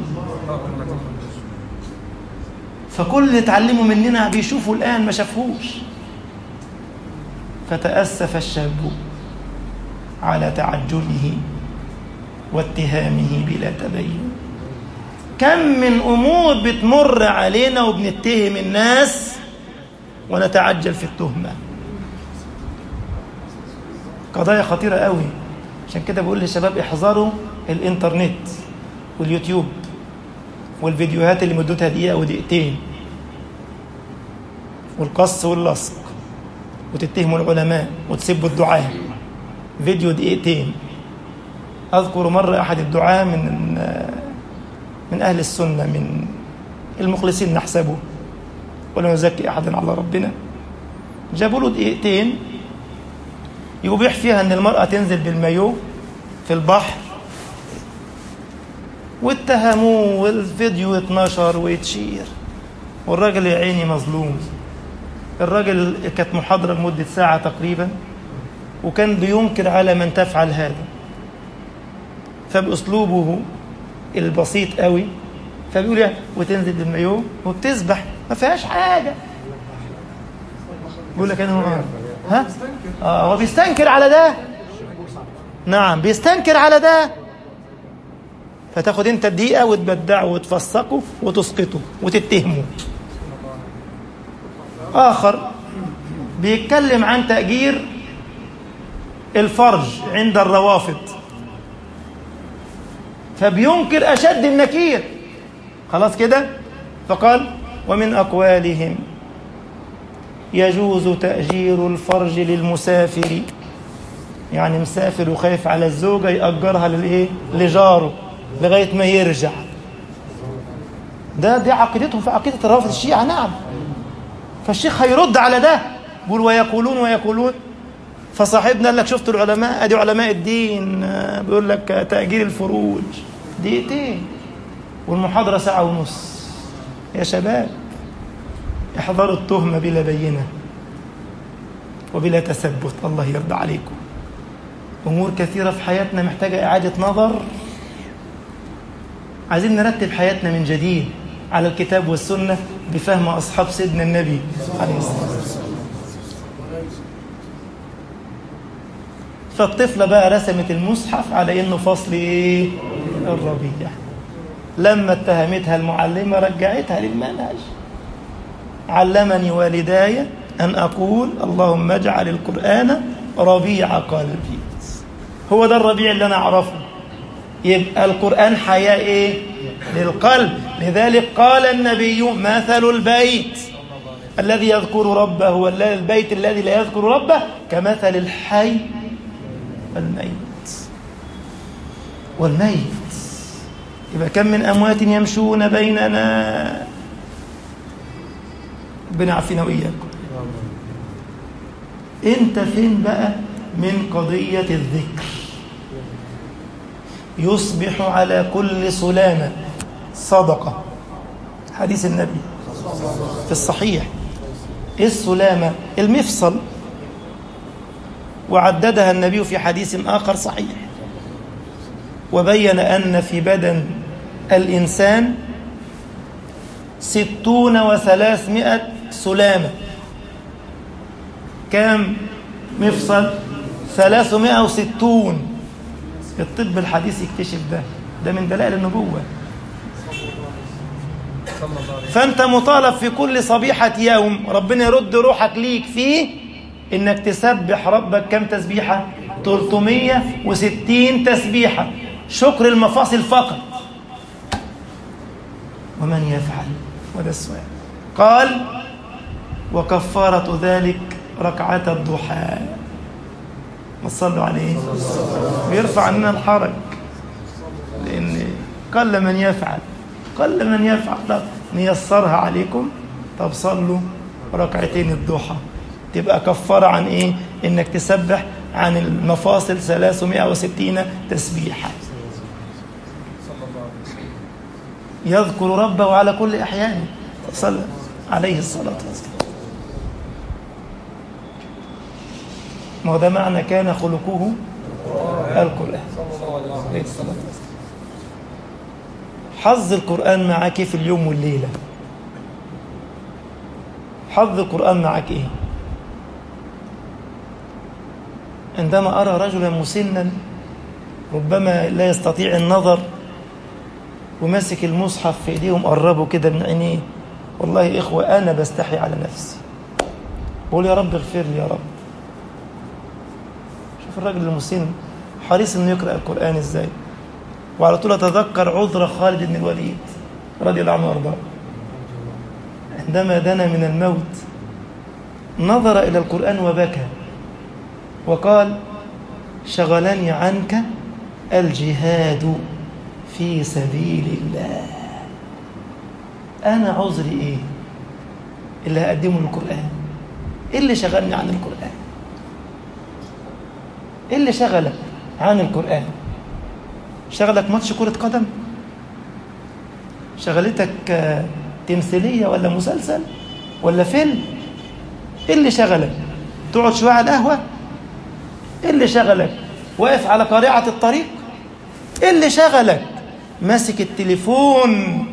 Speaker 1: فكل اللي اتعلموا مننا بيشوفوا الآن ما شافوش فتأسف الشاب على تعجله واتهامه بلا تبين كم من أمور بتمر علينا وبنتهم الناس ونتعجل في التهمة قضايا خطيرة قوي عشان كده بقول للشباب احذروا الانترنت واليوتيوب والفيديوهات اللي مدتها دقيقة ودقيقتين والقص واللصق وتتهموا العلماء وتسبوا الدعاة فيديو دقيقتين أذكر مرة أحد الدعاة من من أهل السنة من المخلصين نحسبه ولا نزكي أحدا على ربنا جابوا له دقيقتين يبيح فيها أن المرأة تنزل بالمايو في البحر واتهموه والفيديو اتنشر ويتشير والراجل يا عيني مظلوم الراجل كانت محاضرة لمدة ساعة تقريبا وكان بينكر على من تفعل هذا فبأسلوبه البسيط قوي فبيقول يعني وتنزل بالمايو وبتسبح ما فيهاش حاجة بيقول لك انا هو ها اه هو بيستنكر على ده نعم بيستنكر على ده فتاخد انت الدقيقة وتبدعه وتفسقه وتسقطه وتتهمه آخر بيتكلم عن تأجير الفرج عند الروافض فبينكر أشد النكير خلاص كده فقال ومن أقوالهم يجوز تأجير الفرج للمسافر يعني مسافر وخايف على الزوجة يأجرها للإيه؟ لجاره لغاية ما يرجع ده دي عقيدتهم في عقيدة الروافض الشيعة نعم فالشيخ هيرد على ده بيقول ويقولون ويقولون فصاحبنا قال لك شفت العلماء ادي علماء الدين بيقول لك تأجير الفروج دقيقتين والمحاضرة ساعة ونص يا شباب احذروا التهمة بلا بينة وبلا تثبت الله يرضى عليكم أمور كثيرة في حياتنا محتاجة إعادة نظر عايزين نرتب حياتنا من جديد على الكتاب والسنة بفهم أصحاب سيدنا النبي عليه الصلاة والسلام فالطفلة بقى رسمت المصحف على إنه فصل إيه؟ الربيع لما اتهمتها المعلمة رجعتها للمنهج علمني والداي أن أقول اللهم اجعل القرآن ربيع قلبي هو ده الربيع اللي أنا أعرفه يبقى القرآن حياة إيه؟ للقلب لذلك قال النبي مثل البيت الذي يذكر ربه والبيت الذي لا يذكر ربه كمثل الحي والميت والميت يبقى كم من أموات يمشون بيننا ربنا يعافينا وإياكم أنت فين بقى من قضية الذكر يصبح على كل سلامة صدقة حديث النبي في الصحيح إيه السلامة المفصل وعددها النبي في حديث آخر صحيح وبين أن في بدن الإنسان ستون وثلاثمائة سلامة كم مفصل ثلاثمائة وستون الطب الحديث يكتشف ده ده من دلائل النبوة فأنت مطالب في كل صبيحة يوم ربنا يرد روحك ليك فيه إنك تسبح ربك كم تسبيحة 360 تسبيحة شكر المفاصل فقط ومن يفعل وده السؤال قال وكفارة ذلك ركعة الضحى ما تصلوا عليه ويرفع عننا الحرج لأن قل من يفعل قل من يفعل طب نيسرها عليكم طب صلوا ركعتين الضحى تبقى كفارة عن إيه إنك تسبح عن المفاصل 360 تسبيحة يذكر ربه على كل أحيانه صلى عليه الصلاة والسلام ما هو ده معنى كان خلقه القرآن عليه الصلاة والسلام حظ القرآن معك في اليوم والليلة حظ القرآن معك إيه عندما أرى رجلا مسنا ربما لا يستطيع النظر وماسك المصحف في ايديه ومقربه كده من عينيه والله إخوة أنا بستحي على نفسي بقول يا رب اغفر لي يا رب شوف الراجل المسن حريص انه يقرأ القرآن ازاي وعلى طول أتذكر عذر خالد بن الوليد رضي الله عنه وارضاه عندما دنا من الموت نظر إلى القرآن وبكى وقال شغلني عنك الجهاد في سبيل الله أنا عذري إيه اللي هقدمه القرآن إيه اللي شغلني عن القرآن إيه اللي شغلك عن القرآن شغلك ماتش كرة قدم شغلتك تمثيلية ولا مسلسل ولا فيلم إيه اللي شغلك تقعد شوية على القهوة إيه اللي شغلك واقف على قارعة الطريق إيه اللي شغلك ماسك التليفون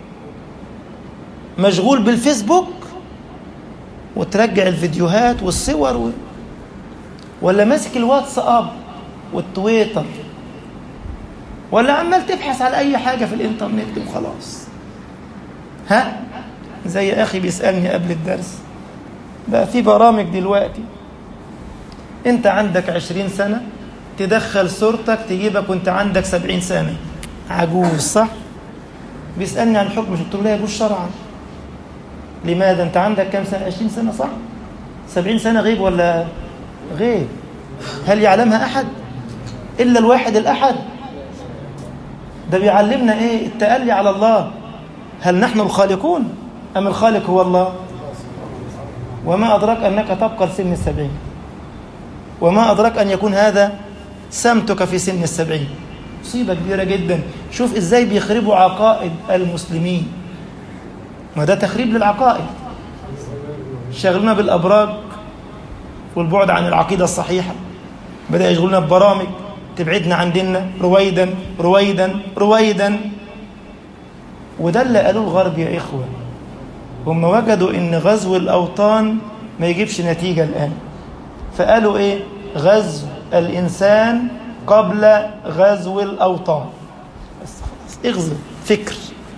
Speaker 1: مشغول بالفيسبوك وترجع الفيديوهات والصور و... ولا ماسك الواتساب والتويتر ولا عمال تبحث على اي حاجه في الانترنت وخلاص ها زي اخي بيسالني قبل الدرس بقى في برامج دلوقتي انت عندك عشرين سنه تدخل صورتك تجيبك وانت عندك سبعين سنه عجوز صح بيسالني عن الحكم قلت له لا يجوز شرعا لماذا انت عندك كم سنه 20 سنه صح 70 سنه غيب ولا غيب هل يعلمها احد الا الواحد الاحد ده بيعلمنا ايه التألي على الله هل نحن الخالقون ام الخالق هو الله وما ادراك انك تبقى لسن السبعين وما ادراك ان يكون هذا سمتك في سن السبعين مصيبه كبيره جدا شوف ازاي بيخربوا عقائد المسلمين ما ده تخريب للعقائد شغلنا بالأبراج والبعد عن العقيدة الصحيحة بدأ يشغلنا ببرامج تبعدنا عن ديننا رويدا رويدا رويدا وده اللي قالوه الغرب يا إخوة هم وجدوا إن غزو الأوطان ما يجيبش نتيجة الآن فقالوا إيه غزو الإنسان قبل غزو الأوطان بس خلاص اغزو فكر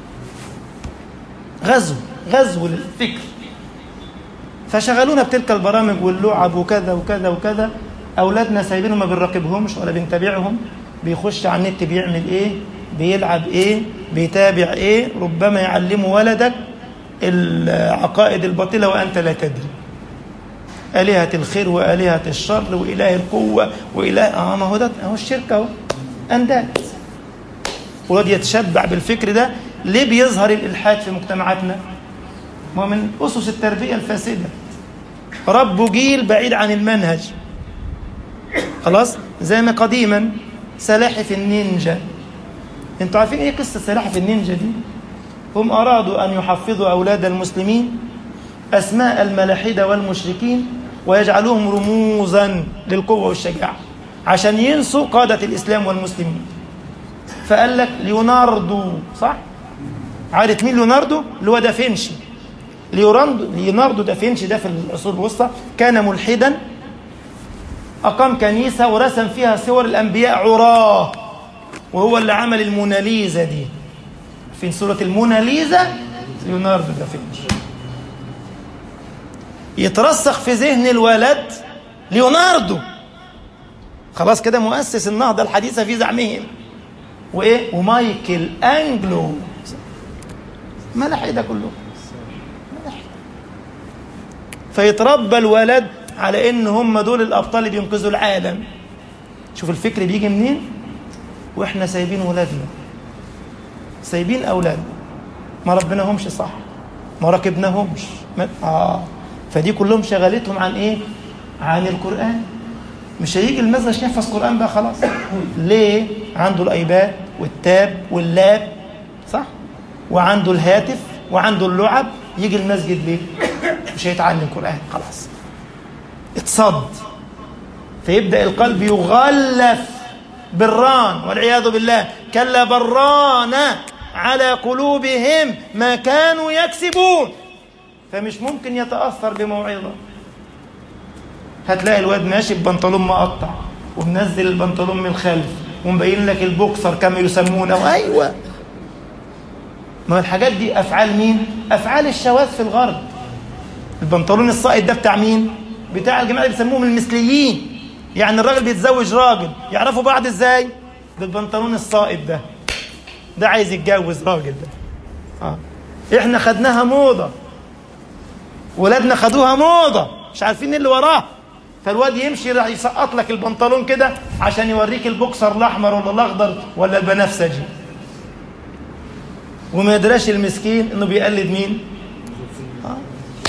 Speaker 1: غزو غزو للفكر فشغلونا بتلك البرامج واللعب وكذا وكذا وكذا اولادنا سايبينهم ما بنراقبهمش ولا بنتابعهم بيخش على النت بيعمل ايه بيلعب ايه بيتابع ايه ربما يعلموا ولدك العقائد الباطله وانت لا تدري آلهة الخير وآلهة الشر وإله القوة وإله آه ما هو ده هو الشرك أهو أنداد والواد يتشبع بالفكر ده ليه بيظهر الإلحاد في مجتمعاتنا؟ ما هو من أسس التربية الفاسدة ربوا جيل بعيد عن المنهج خلاص زي ما قديما سلاحف النينجا انتوا عارفين ايه قصة سلاحف النينجا دي هم أرادوا أن يحفظوا أولاد المسلمين أسماء الملاحدة والمشركين ويجعلوهم رموزا للقوة والشجاعة عشان ينسوا قادة الإسلام والمسلمين فقال لك ليوناردو صح؟ عارف مين ليوناردو؟ اللي هو دافنشي ليوناردو ليوناردو دافنشي ده في العصور الوسطى كان ملحدا أقام كنيسة ورسم فيها صور الأنبياء عراه وهو اللي عمل الموناليزا دي في سورة الموناليزا ليوناردو دافنشي يترسخ في ذهن الولد ليوناردو خلاص كده مؤسس النهضة الحديثة في زعمهم وإيه ومايكل أنجلو ملاحدة كلهم فيتربى الولد على ان هم دول الابطال اللي بينقذوا العالم شوف الفكر بيجي منين واحنا سايبين ولادنا سايبين اولادنا ما ربناهمش صح ما راكبناهمش ما... اه فدي كلهم شغلتهم عن ايه عن القران مش هيجي المسجد عشان يحفظ قران بقى خلاص ليه عنده الايباد والتاب واللاب صح وعنده الهاتف وعنده اللعب يجي المسجد ليه مش هيتعلم قران خلاص اتصد فيبدا القلب يغلف بالران والعياذ بالله كلا بران على قلوبهم ما كانوا يكسبون فمش ممكن يتاثر بموعظه هتلاقي الواد ماشي ببنطلون مقطع ومنزل البنطلون من الخلف ومبين لك البوكسر كما يسمونه ايوه ما الحاجات دي افعال مين افعال الشواذ في الغرب البنطلون الساقط ده بتاع مين بتاع الجماعه اللي بيسموهم المثليين يعني الراجل بيتزوج راجل يعرفوا بعض ازاي بالبنطلون الساقط ده ده عايز يتجوز راجل ده اه احنا خدناها موضه ولادنا خدوها موضه مش عارفين اللي وراه فالواد يمشي راح يسقط لك البنطلون كده عشان يوريك البوكسر الاحمر ولا الاخضر ولا البنفسجي وما يدراش المسكين انه بيقلد مين آه.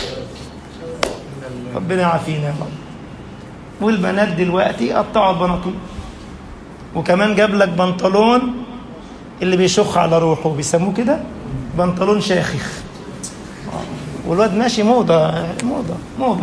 Speaker 1: ربنا يعافينا يا رب والبنات دلوقتي قطعوا البناطيل وكمان جاب لك بنطلون اللي بيشخ على روحه بيسموه كده بنطلون شاخخ والواد ماشي موضة موضة موضة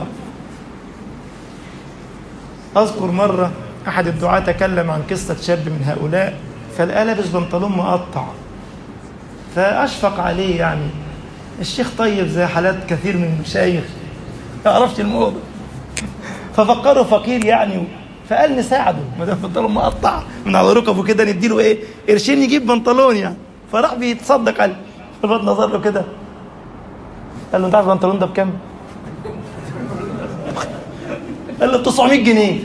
Speaker 1: أذكر مرة أحد الدعاة تكلم عن قصة شاب من هؤلاء فلقى لابس بنطلون مقطع فأشفق عليه يعني الشيخ طيب زي حالات كثير من المشايخ ما يعرفش الموضة ففكروا فقير يعني فقال نساعده ما دام بنطلون مقطع من على ركبه كده نديله ايه قرشين يجيب بنطلون يعني فراح بيتصدق عليه الواد نظر له كده قال له انت عارف البنطلون ده بكام؟ قال له 900 جنيه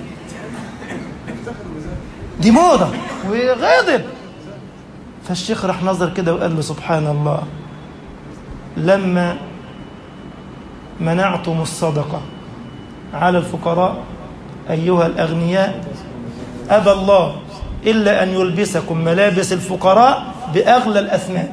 Speaker 1: دي موضة وغاضب فالشيخ راح نظر كده وقال له سبحان الله لما منعتم الصدقة على الفقراء أيها الأغنياء أبى الله إلا أن يلبسكم ملابس الفقراء بأغلى الأثمان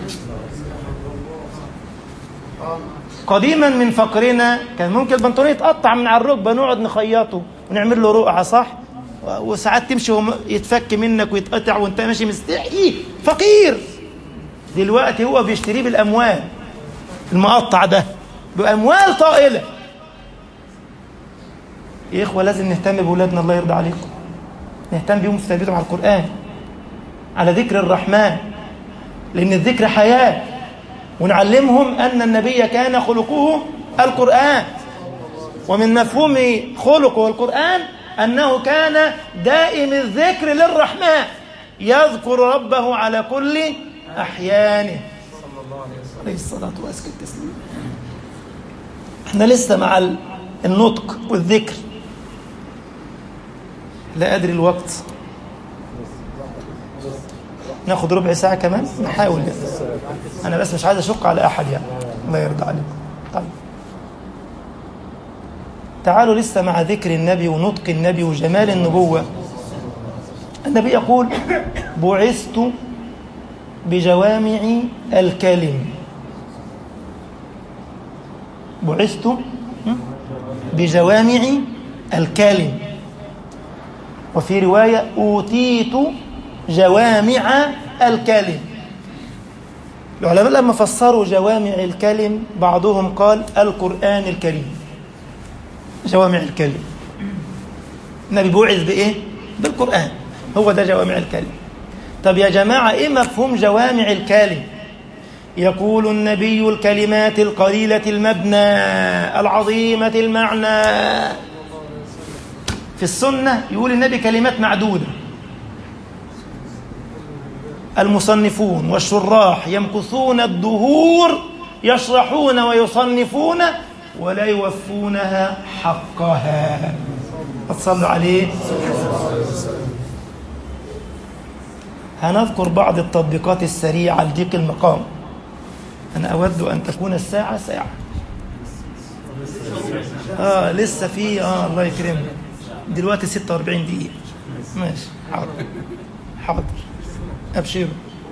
Speaker 1: قديما من فقرنا كان ممكن البنطلون يتقطع من على الركبه نقعد نخيطه ونعمل له رقعه صح وساعات تمشي وهو يتفك منك ويتقطع وانت ماشي مستحي فقير دلوقتي هو بيشتريه بالاموال المقطع ده باموال طائله يا اخوه لازم نهتم باولادنا الله يرضى عليكم نهتم بيهم في تربيتهم على القران على ذكر الرحمن لان الذكر حياه ونعلمهم أن النبي كان خلقه القرآن ومن مفهوم خلقه القرآن أنه كان دائم الذكر للرحمن يذكر ربه على كل أحيانه عليه الصلاة والسلام التسليم احنا لسه مع النطق والذكر لا أدري الوقت ناخد ربع ساعة كمان نحاول يعني. أنا بس مش عايز أشق على أحد يعني الله يرضى عليكم طيب تعالوا لسه مع ذكر النبي ونطق النبي وجمال النبوة النبي يقول بعثت بجوامع الكلم بعثت بجوامع الكلم وفي رواية أوتيت جوامع الكلم العلماء لما فسروا جوامع الكلم بعضهم قال القرآن الكريم جوامع الكلم النبي بعث بإيه؟ بالقرآن هو ده جوامع الكلم طب يا جماعة إيه مفهوم جوامع الكلم يقول النبي الكلمات القليلة المبنى العظيمة المعنى في السنة يقول النبي كلمات معدودة المصنفون والشراح يمكثون الدهور يشرحون ويصنفون ولا يوفونها حقها صلوا عليه هنذكر بعض التطبيقات السريعة لضيق المقام أنا أود أن تكون الساعة ساعة آه لسه في آه الله يكرمك دلوقتي 46 دقيقة ماشي حاضر حاضر أبشروا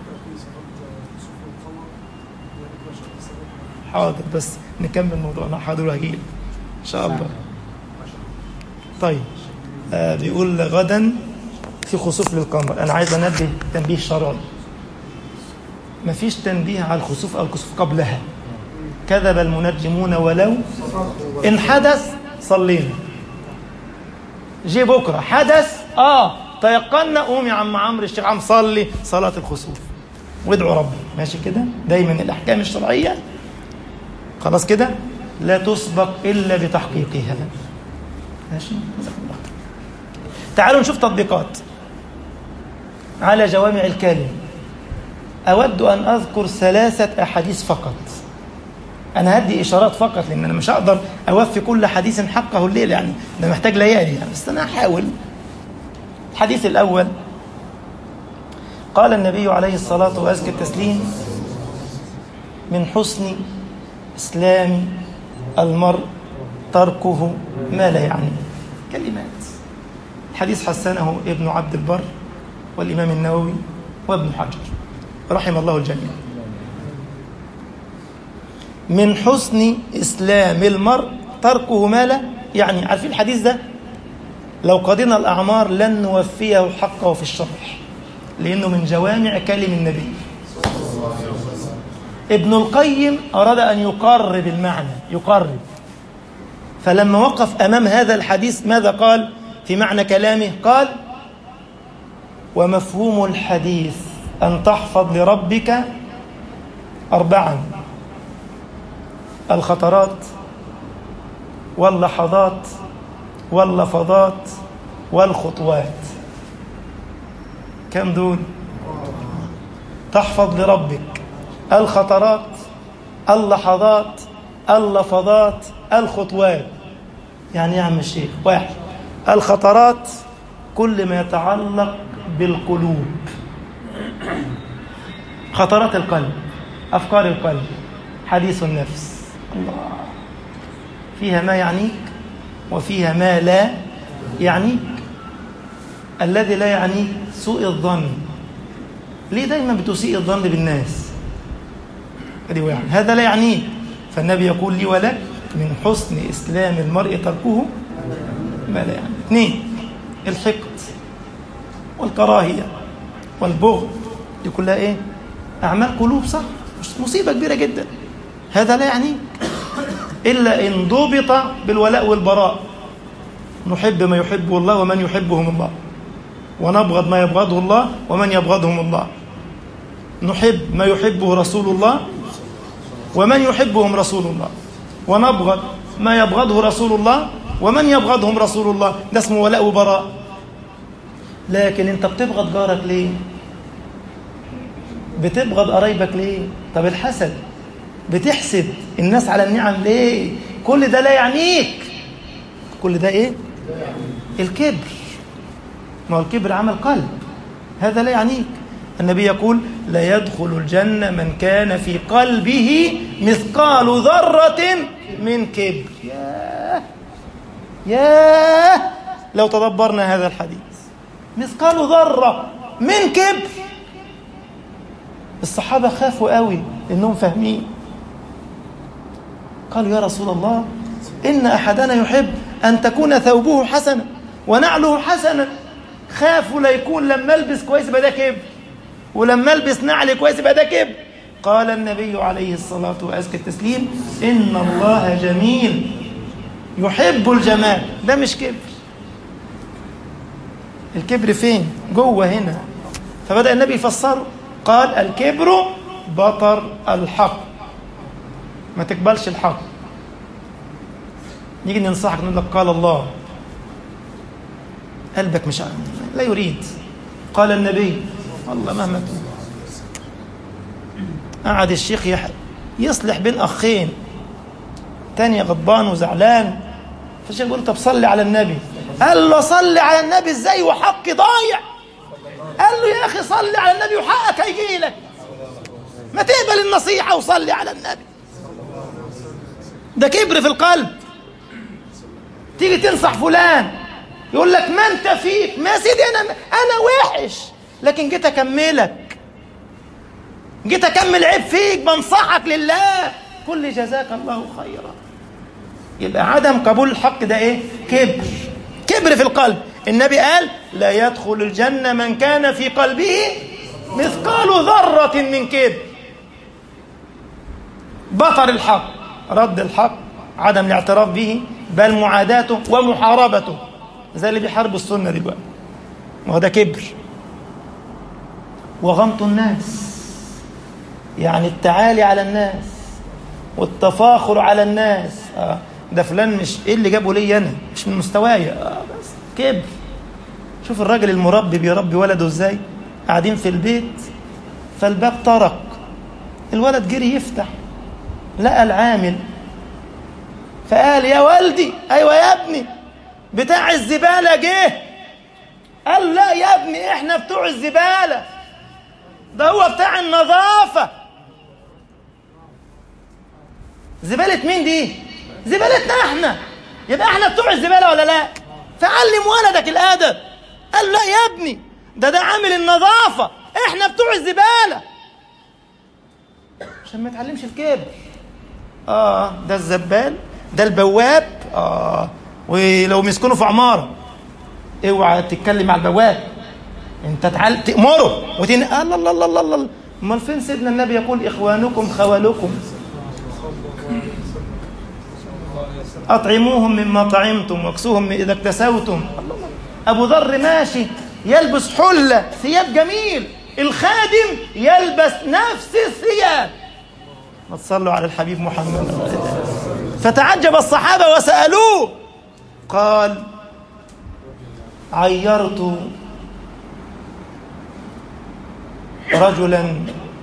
Speaker 1: حاضر بس نكمل موضوعنا حاضر وهجيل إن شاء الله طيب آه بيقول غدا في خسوف للقمر أنا عايز أنبه تنبيه شرعي مفيش تنبيه على الخسوف أو الكسوف قبلها كذب المنجمون ولو إن حدث صلينا جه بكرة حدث آه تيقنا قوم يا عم عمرو الشيخ عم صلي صلاة الخسوف وادعوا ربي ماشي كده دايما الأحكام الشرعية خلاص كده لا تسبق إلا بتحقيقها ماشي تعالوا نشوف تطبيقات على جوامع الكلم أود أن أذكر ثلاثة أحاديث فقط أنا هدي إشارات فقط لأن أنا مش هقدر أوفي كل حديث حقه الليل يعني ده محتاج ليالي يعني بس أنا هحاول الحديث الأول قال النبي عليه الصلاة وأزكى التسليم من حسن إسلام المرء تركه ما لا يعنيه كلمات الحديث حسنه ابن عبد البر والإمام النووي وابن حجر رحم الله الجميع من حسن إسلام المرء تركه ما لا يعني عارفين الحديث ده لو قضينا الأعمار لن نوفيه حقه في الشرح لأنه من جوامع كلم النبي ابن القيم أراد أن يقرب المعنى يقرب فلما وقف أمام هذا الحديث ماذا قال في معنى كلامه قال ومفهوم الحديث أن تحفظ لربك أربعا الخطرات واللحظات واللفظات والخطوات كم دول تحفظ لربك الخطرات اللحظات اللفظات الخطوات يعني يا عم الشيخ واحد الخطرات كل ما يتعلق بالقلوب خطرات القلب أفكار القلب حديث النفس الله فيها ما يعنيك وفيها ما لا يعنيك الذي لا يعنيك سوء الظن ليه دايما بتسيء الظن بالناس ادي واحد هذا لا يعنيك فالنبي يقول لي ولك من حسن اسلام المرء تركه ما لا يعني اثنين الحقد والكراهيه والبغض دي كلها ايه اعمال قلوب صح مصيبه كبيره جدا هذا لا يعنيك الا ان ضبط بالولاء والبراء نحب ما يحبه الله ومن يحبهم الله ونبغض ما يبغضه الله ومن يبغضهم الله نحب ما يحبه رسول الله ومن يحبهم رسول الله ونبغض ما يبغضه رسول الله ومن يبغضهم رسول الله ده اسمه ولاء وبراء لكن انت بتبغض جارك ليه بتبغض قرايبك ليه طب الحسد بتحسد الناس على النعم ليه كل ده لا يعنيك كل ده ايه الكبر ما هو الكبر عمل قلب هذا لا يعنيك النبي يقول لا يدخل الجنة من كان في قلبه مثقال ذرة من كبر ياه ياه لو تدبرنا هذا الحديث مثقال ذرة من كبر الصحابة خافوا قوي إنهم فاهمين قالوا يا رسول الله إن أحدنا يحب أن تكون ثوبه حسنا ونعله حسنا خافوا لا يكون لما البس كويس يبقى ده كبر ولما البس نعل كويس يبقى ده كبر قال النبي عليه الصلاة وأزكى التسليم إن الله جميل يحب الجمال ده مش كبر الكبر فين جوه هنا فبدأ النبي يفسره قال الكبر بطر الحق ما تقبلش الحق نيجي ننصحك نقول لك قال الله قلبك مش لا يريد قال النبي والله مهما تقول قعد الشيخ يح... يصلح بين اخين تاني غضبان وزعلان فالشيخ بيقول طب صلي على النبي قال له صلي على النبي ازاي وحقي ضايع قال له يا اخي صلي على النبي وحقك هيجي لك ما تقبل النصيحه وصلي على النبي ده كبر في القلب تيجي تنصح فلان يقول لك ما انت فيك ما سيدي انا انا وحش لكن جيت اكملك جيت اكمل عيب فيك بنصحك لله كل جزاك الله خيرا يبقى عدم قبول الحق ده ايه كبر كبر في القلب النبي قال لا يدخل الجنة من كان في قلبه مثقال ذرة من كبر بطر الحق رد الحق عدم الاعتراف به بل معاداته ومحاربته زي اللي بيحاربوا السنة دلوقتي ما هو ده كبر وغمط الناس يعني التعالي على الناس والتفاخر على الناس آه ده فلان مش ايه اللي جابه لي انا مش من مستوايا آه بس كبر شوف الراجل المربي بيربي ولده ازاي قاعدين في البيت فالباب طرق الولد جري يفتح لقى العامل فقال يا والدي ايوه يا ابني بتاع الزباله جه قال لا يا ابني احنا بتوع الزباله ده هو بتاع النظافه زباله مين دي زبالتنا احنا يبقى احنا بتوع الزباله ولا لا فعلم ولدك الادب قال لا يا ابني ده ده عامل النظافه احنا بتوع الزباله عشان ما يتعلمش الكبر اه ده الزبال ده البواب اه ولو مسكونه في عماره اوعى تتكلم مع البواب انت تعال تامره وتن الله الله الله الله الله امال فين سيدنا النبي يقول اخوانكم خوالكم اطعموهم مما طعمتم واكسوهم اذا اكتسوتم ابو ذر ماشي يلبس حله ثياب جميل الخادم يلبس نفس الثياب ما تصلوا على الحبيب محمد فتعجب الصحابه وسالوه قال عيرت رجلا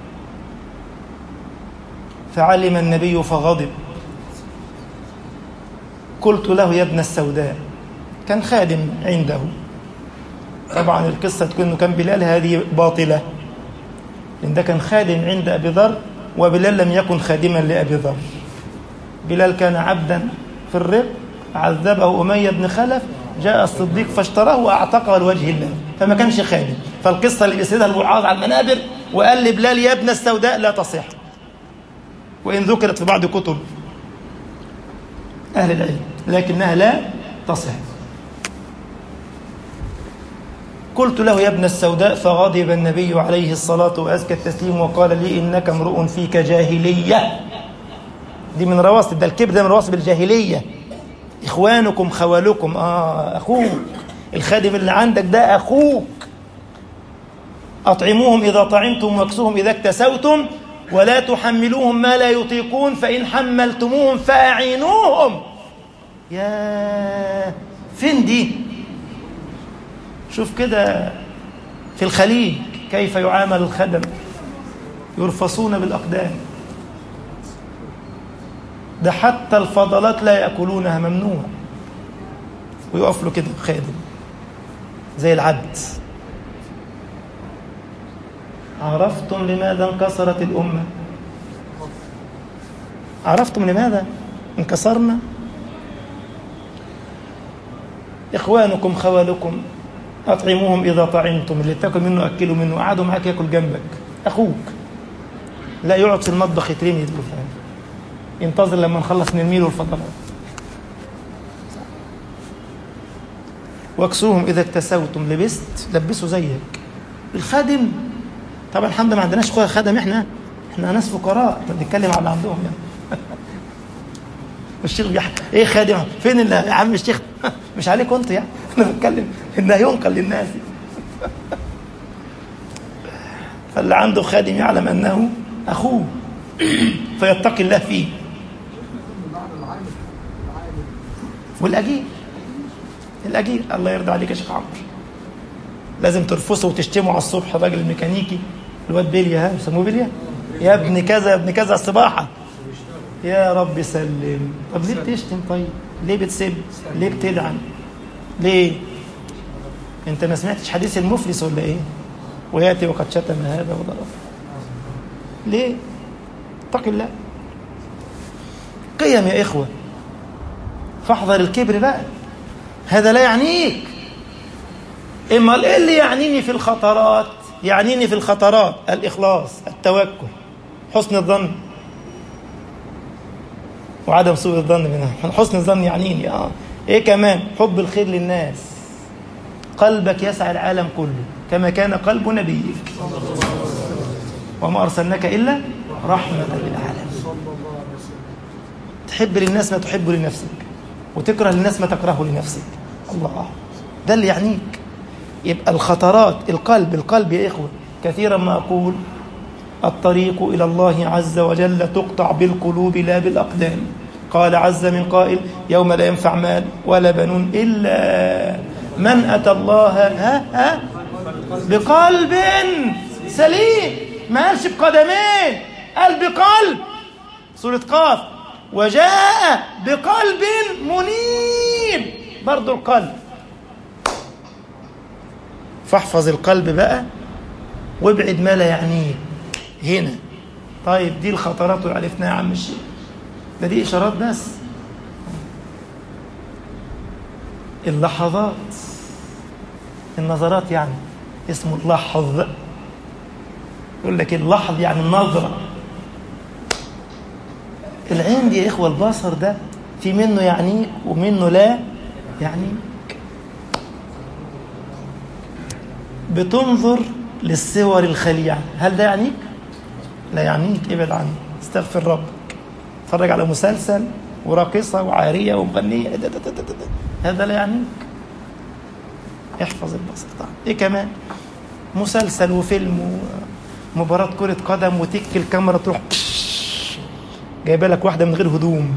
Speaker 1: فعلم النبي فغضب قلت له يا ابن السوداء كان خادم عنده طبعا القصة تكون انه كان بلال هذه باطلة لأن ده كان خادم عند أبي ذر وبلال لم يكن خادما لأبي ذر بلال كان عبدا في الرق عذبه أمية بن خلف جاء الصديق فاشتراه وأعتقه لوجه الله فما كانش خادم فالقصة اللي بيسردها الوعاظ على المنابر وقال لبلال يا ابن السوداء لا تصح وإن ذكرت في بعض كتب أهل العلم لكنها لا تصح قلت له يا ابن السوداء فغضب النبي عليه الصلاة وأزكى التسليم وقال لي إنك امرؤ فيك جاهلية دي من رواسب ده الكبر ده من رواسب الجاهلية إخوانكم خوالكم آه أخوك الخادم اللي عندك ده أخوك أطعموهم إذا طعمتم واكسوهم إذا اكتسوتم ولا تحملوهم ما لا يطيقون فإن حملتموهم فأعينوهم يا فين دي شوف كده في الخليج كيف يعامل الخدم يرفصون بالأقدام ده حتى الفضلات لا يأكلونها ممنوع ويقف له كده خادم زي العبد عرفتم لماذا انكسرت الأمة عرفتم لماذا انكسرنا إخوانكم خوالكم أطعموهم إذا طعمتم اللي تاكل منه أكلوا منه قعدوا معاك ياكل جنبك أخوك لا يقعد في المطبخ يترمي يدخل ينتظر لما نخلص نرمي له الفضلات واكسوهم إذا اكتسوتم لبست لبسوا زيك الخادم طبعا الحمد لله ما عندناش اخويا خدم احنا احنا ناس فقراء بنتكلم على اللي عندهم يعني الشيخ بيحكي ايه خادم فين اللي يا عم الشيخ مش عليك انت يعني انا بتكلم انها ينقل للناس فاللي عنده خادم يعلم انه اخوه فيتقي الله فيه والاجير الاجير الله يرضى عليك يا شيخ عمرو لازم ترفسه وتشتمه على الصبح الراجل الميكانيكي الواد بيليا ها بيسموه بيليا يا ابن كذا يا ابن كذا السباحه يا رب سلم طب ليه بتشتم طيب ليه بتسب ليه بتدعم ليه انت ما سمعتش حديث المفلس ولا ايه وياتي وقد شتم هذا وضرب ليه اتق الله قيم يا اخوه فاحذر الكبر بقى هذا لا يعنيك اما ايه اللي يعنيني في الخطرات يعنيني في الخطرات الاخلاص التوكل حسن الظن وعدم سوء الظن منها حسن الظن يعنيني اه ايه كمان حب الخير للناس قلبك يسعى العالم كله كما كان قلب نبيك وما ارسلناك الا رحمه للعالمين تحب للناس ما تحب لنفسك وتكره للناس ما تكره لنفسك الله ده اللي يعنيك يبقى الخطرات القلب القلب يا إخوة كثيرا ما أقول الطريق إلى الله عز وجل تقطع بالقلوب لا بالأقدام قال عز من قائل يوم لا ينفع مال ولا بنون إلا من أتى الله ها ها بقلب سليم ما قالش بقدمين قال بقلب سورة قاف وجاء بقلب منيب برضو القلب فاحفظ القلب بقى وابعد ما لا يعنيك هنا طيب دي الخطرات اللي عرفناها يا عم الشيخ ده دي اشارات بس اللحظات النظرات يعني اسمه اللحظ يقول لك اللحظ يعني النظرة العين دي يا إخوة البصر ده في منه يعنيك ومنه لا يعنيك بتنظر للصور الخليعة هل ده يعنيك؟ لا يعنيك ابعد عنه استغفر ربك اتفرج على مسلسل وراقصة وعارية ومغنية ده ده ده ده ده. هذا لا يعنيك احفظ البصر طبعا ايه كمان مسلسل وفيلم ومباراة كرة قدم وتك الكاميرا تروح جايبه لك واحدة من غير هدوم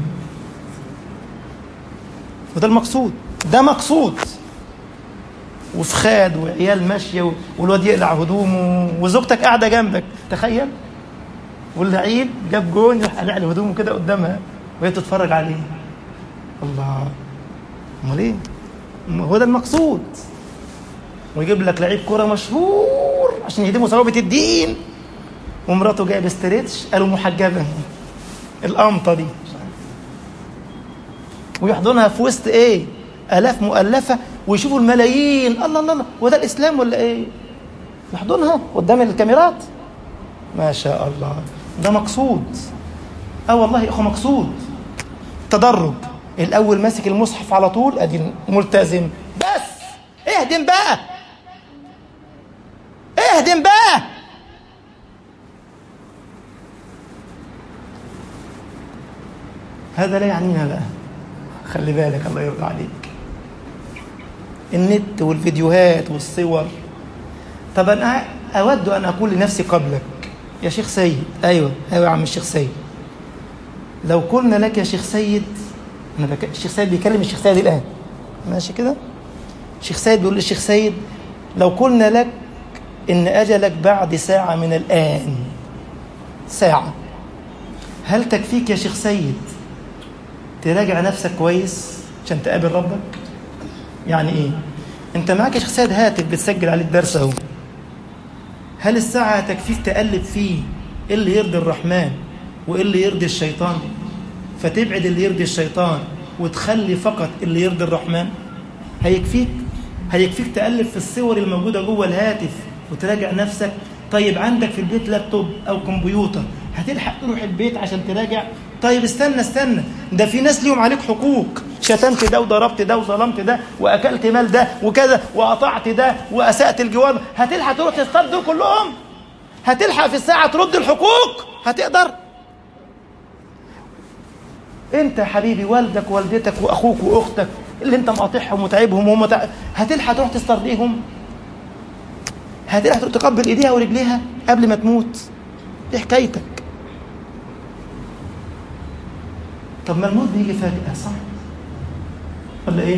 Speaker 1: وده المقصود ده مقصود وفخاد وعيال ماشيه والواد يقلع هدومه وزوجتك قاعده جنبك تخيل واللعيب جاب جون يروح قلع له هدومه كده قدامها وهي تتفرج عليه الله امال ايه؟ هو ده المقصود ويجيب لك لعيب كوره مشهور عشان يهدموا ثوابت الدين ومراته جايبه استريتش قالوا محجبه القمطه دي ويحضنها في وسط ايه؟ الاف مؤلفه ويشوفوا الملايين الله الله الله وده الاسلام ولا ايه؟ يحضنها قدام الكاميرات ما شاء الله ده مقصود اه والله يا اخو مقصود تدرج الاول ماسك المصحف على طول ادي ملتزم بس اهدم بقى اهدم بقى هذا لا يعنينا بقى خلي بالك الله يرضى عليك النت والفيديوهات والصور طب انا اود ان اقول لنفسي قبلك يا شيخ سيد ايوه ايوه يا عم الشيخ سيد لو قلنا لك يا شيخ سيد انا بك... الشيخ سيد بيكلم الشيخ سيد الان ماشي كده الشيخ سيد بيقول للشيخ سيد لو قلنا لك ان اجلك بعد ساعه من الان ساعه هل تكفيك يا شيخ سيد تراجع نفسك كويس عشان تقابل ربك يعني ايه انت معاك يا شيخ سيد هاتف بتسجل عليه الدرس اهو هل الساعة هتكفيك تقلب فيه ايه اللي يرضي الرحمن وايه اللي يرضي الشيطان فتبعد اللي يرضي الشيطان وتخلي فقط اللي يرضي الرحمن هيكفيك هيكفيك تقلب في الصور الموجودة جوه الهاتف وتراجع نفسك طيب عندك في البيت لابتوب أو كمبيوتر هتلحق تروح البيت عشان تراجع طيب استنى استنى ده في ناس ليهم عليك حقوق شتمت ده وضربت ده وظلمت ده واكلت مال ده وكذا وقطعت ده واسات الجوار هتلحق تروح تصطاد دول كلهم هتلحق في الساعه ترد الحقوق هتقدر انت يا حبيبي والدك ووالدتك واخوك واختك اللي انت مقاطعهم وتعبهم وهم تع... هتلحق تروح تسترضيهم هتلحق تروح تقبل ايديها ورجليها قبل ما تموت دي حكايتك طب ما الموت بيجي فجأة صح؟ ولا ايه؟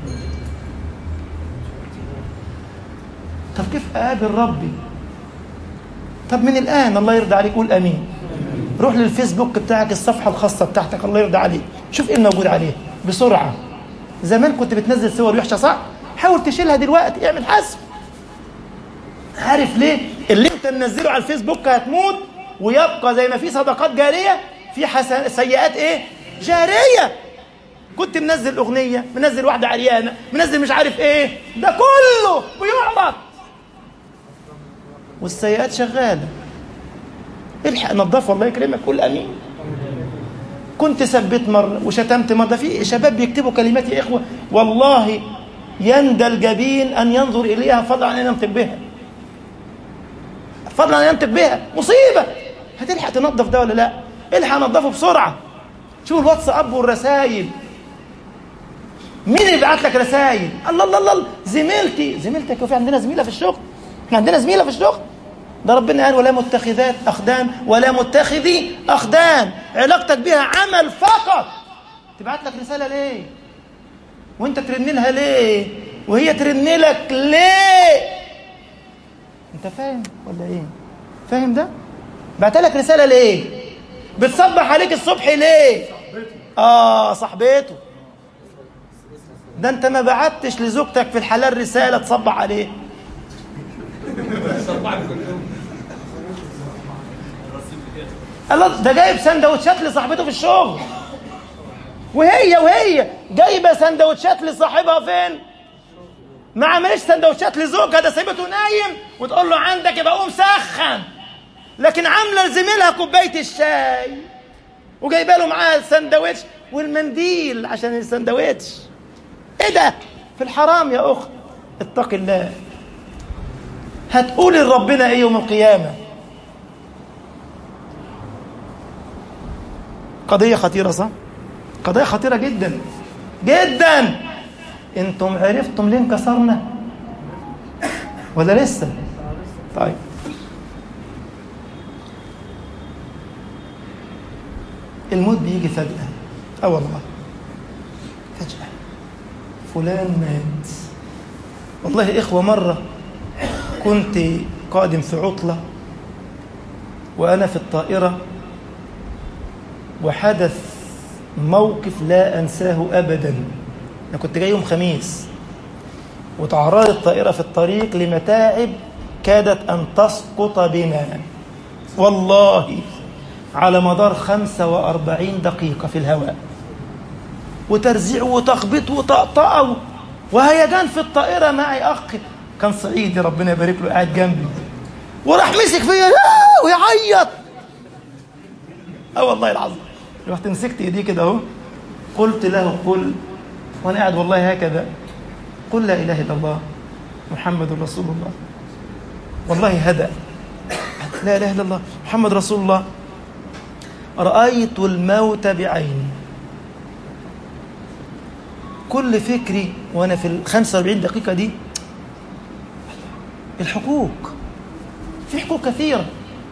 Speaker 1: طب كيف اقابل ربي؟ طب من الان الله يرضى عليك قول امين روح للفيسبوك بتاعك الصفحة الخاصة بتاعتك الله يرضى عليك شوف ايه الموجود عليه بسرعة زمان كنت بتنزل صور وحشة صح؟ حاول تشيلها دلوقتي اعمل حسب عارف ليه؟ اللي انت منزله على الفيسبوك هتموت ويبقى زي ما في صدقات جارية في حسن سيئات ايه؟ جارية كنت منزل أغنية منزل واحدة عريانة منزل مش عارف ايه ده كله بيعرض والسيئات شغالة الحق نظفه الله يكرمك قول امين كنت سبيت مرة وشتمت مرة في شباب بيكتبوا كلمات يا إخوة والله يندى الجبين أن ينظر إليها فضلا عن أن ينطق بها فضلا عن أن ينطق بها مصيبة هتلحق تنظف ده ولا لا الحق نظفه بسرعة شوف الواتساب والرسائل مين اللي بيبعت لك رسائل الله الله الله زميلتي زميلتك وفي عندنا زميله في الشغل احنا عندنا زميله في الشغل ده ربنا قال ولا متخذات اخدان ولا متخذي اخدان علاقتك بها عمل فقط تبعت لك رساله ليه وانت ترن لها ليه وهي ترن لك ليه انت فاهم ولا ايه فاهم ده بعت لك رساله ليه بتصبح عليك الصبح ليه اه صاحبته ده انت ما بعتش لزوجتك في الحلال رساله تصبح عليه الله ده جايب سندوتشات لصاحبته في الشغل وهي وهي جايبه سندوتشات لصاحبها فين ما عملش سندوتشات لزوجها ده سيبته نايم وتقول له عندك يبقى قوم سخن لكن عامله لزميلها كوبايه الشاي وجايبه له معاه السندوتش والمنديل عشان السندوتش ايه ده في الحرام يا اخت اتق الله هتقولي لربنا ايه يوم القيامه قضيه خطيره صح قضيه خطيره جدا جدا انتم عرفتم ليه انكسرنا ولا لسه طيب الموت بيجي فجأة اه والله فجأة فلان مات والله يا إخوة مرة كنت قادم في عطلة وأنا في الطائرة وحدث موقف لا أنساه أبدا أنا كنت جاي يوم خميس وتعرضت الطائرة في الطريق لمتاعب كادت أن تسقط بنا والله على مدار 45 دقيقة في الهواء وترزيع وتخبيط وطقطقة وهيجان في الطائرة معي أخ كان صعيدي ربنا يبارك له قاعد جنبي وراح مسك فيا ويعيط اه والله العظيم رحت مسكت ايديه كده اهو قلت له قل وانا قاعد والله هكذا قل لا اله الا الله محمد رسول الله والله هدأ لا اله الا الله محمد رسول الله رأيت الموت بعيني كل فكري وانا في ال 45 دقيقة دي الحقوق في حقوق كثيرة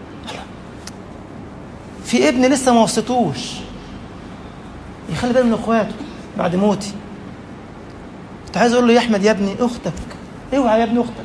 Speaker 1: في ابن لسه ما وصيتوش يخلي باله من اخواته بعد موتي كنت عايز اقول له يا احمد يا ابني اختك اوعى يا ابني اختك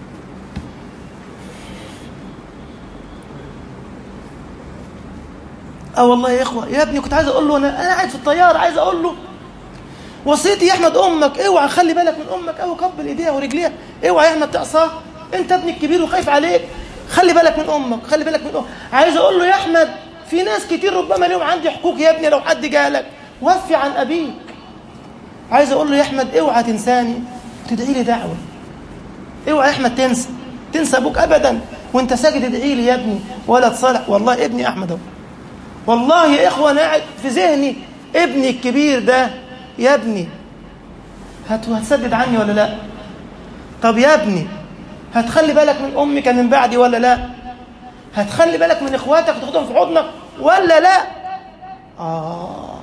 Speaker 1: اه والله يا اخوه يا ابني كنت عايز اقول له انا انا قاعد في الطياره عايز اقول له وصيتي يا احمد امك اوعى خلي بالك من امك اوعى قبل ايديها ورجليها اوعى يا احمد تعصاه انت ابني الكبير وخايف عليك خلي بالك من امك خلي بالك من امك عايز اقول له يا احمد في ناس كتير ربما لهم عندي حقوق يا ابني لو حد جالك وفي عن ابيك عايز اقول له يا احمد اوعى تنساني تدعي لي دعوه اوعى يا احمد تنسى تنسى ابوك ابدا وانت ساجد ادعي لي يا ابني ولا تصالح والله ابني احمد اهو والله يا اخوه انا قاعد في ذهني ابني الكبير ده يا ابني هت- هتسدد عني ولا لا طب يا ابني هتخلي بالك من امك من بعدي ولا لا هتخلي بالك من اخواتك وتاخدهم في حضنك ولا لا اه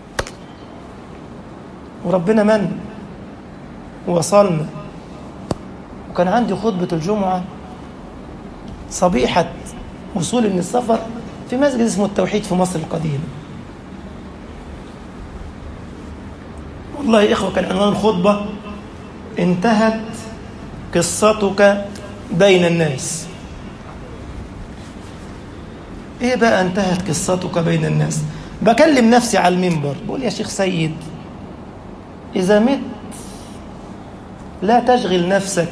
Speaker 1: وربنا من وصلنا وكان عندي خطبة الجمعة صبيحة وصولي من السفر في مسجد اسمه التوحيد في مصر القديمة والله يا إخوة كان عنوان الخطبة انتهت قصتك بين الناس ايه بقى انتهت قصتك بين الناس بكلم نفسي على المنبر بقول يا شيخ سيد إذا مت لا تشغل نفسك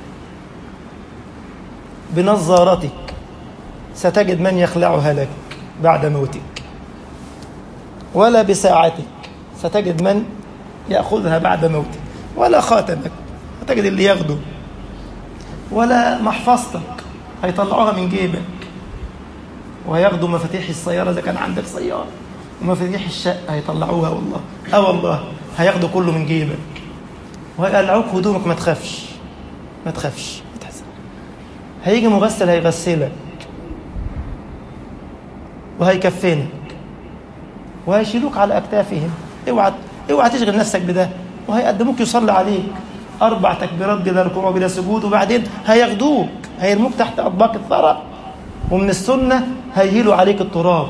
Speaker 1: بنظارتك ستجد من يخلعها لك بعد موتك ولا بساعتك ستجد من يأخذها بعد موتك ولا خاتمك هتجد اللي ياخده ولا محفظتك هيطلعوها من جيبك وهياخدوا مفاتيح السيارة إذا كان عندك سيارة ومفاتيح الشقة هيطلعوها والله اه والله هياخدوا كله من جيبك وهيقلعوك هدومك ما تخافش ما تخافش ما تحزن هيجي مغسل هيغسلك وهيكفنك وهيشيلوك على اكتافهم اوعى اوعى تشغل نفسك بده وهيقدموك يصلي عليك اربع تكبيرات بلا ركوع وبلا سجود وبعدين هياخدوك هيرموك تحت اطباق الثرى ومن السنه هيهيلوا عليك التراب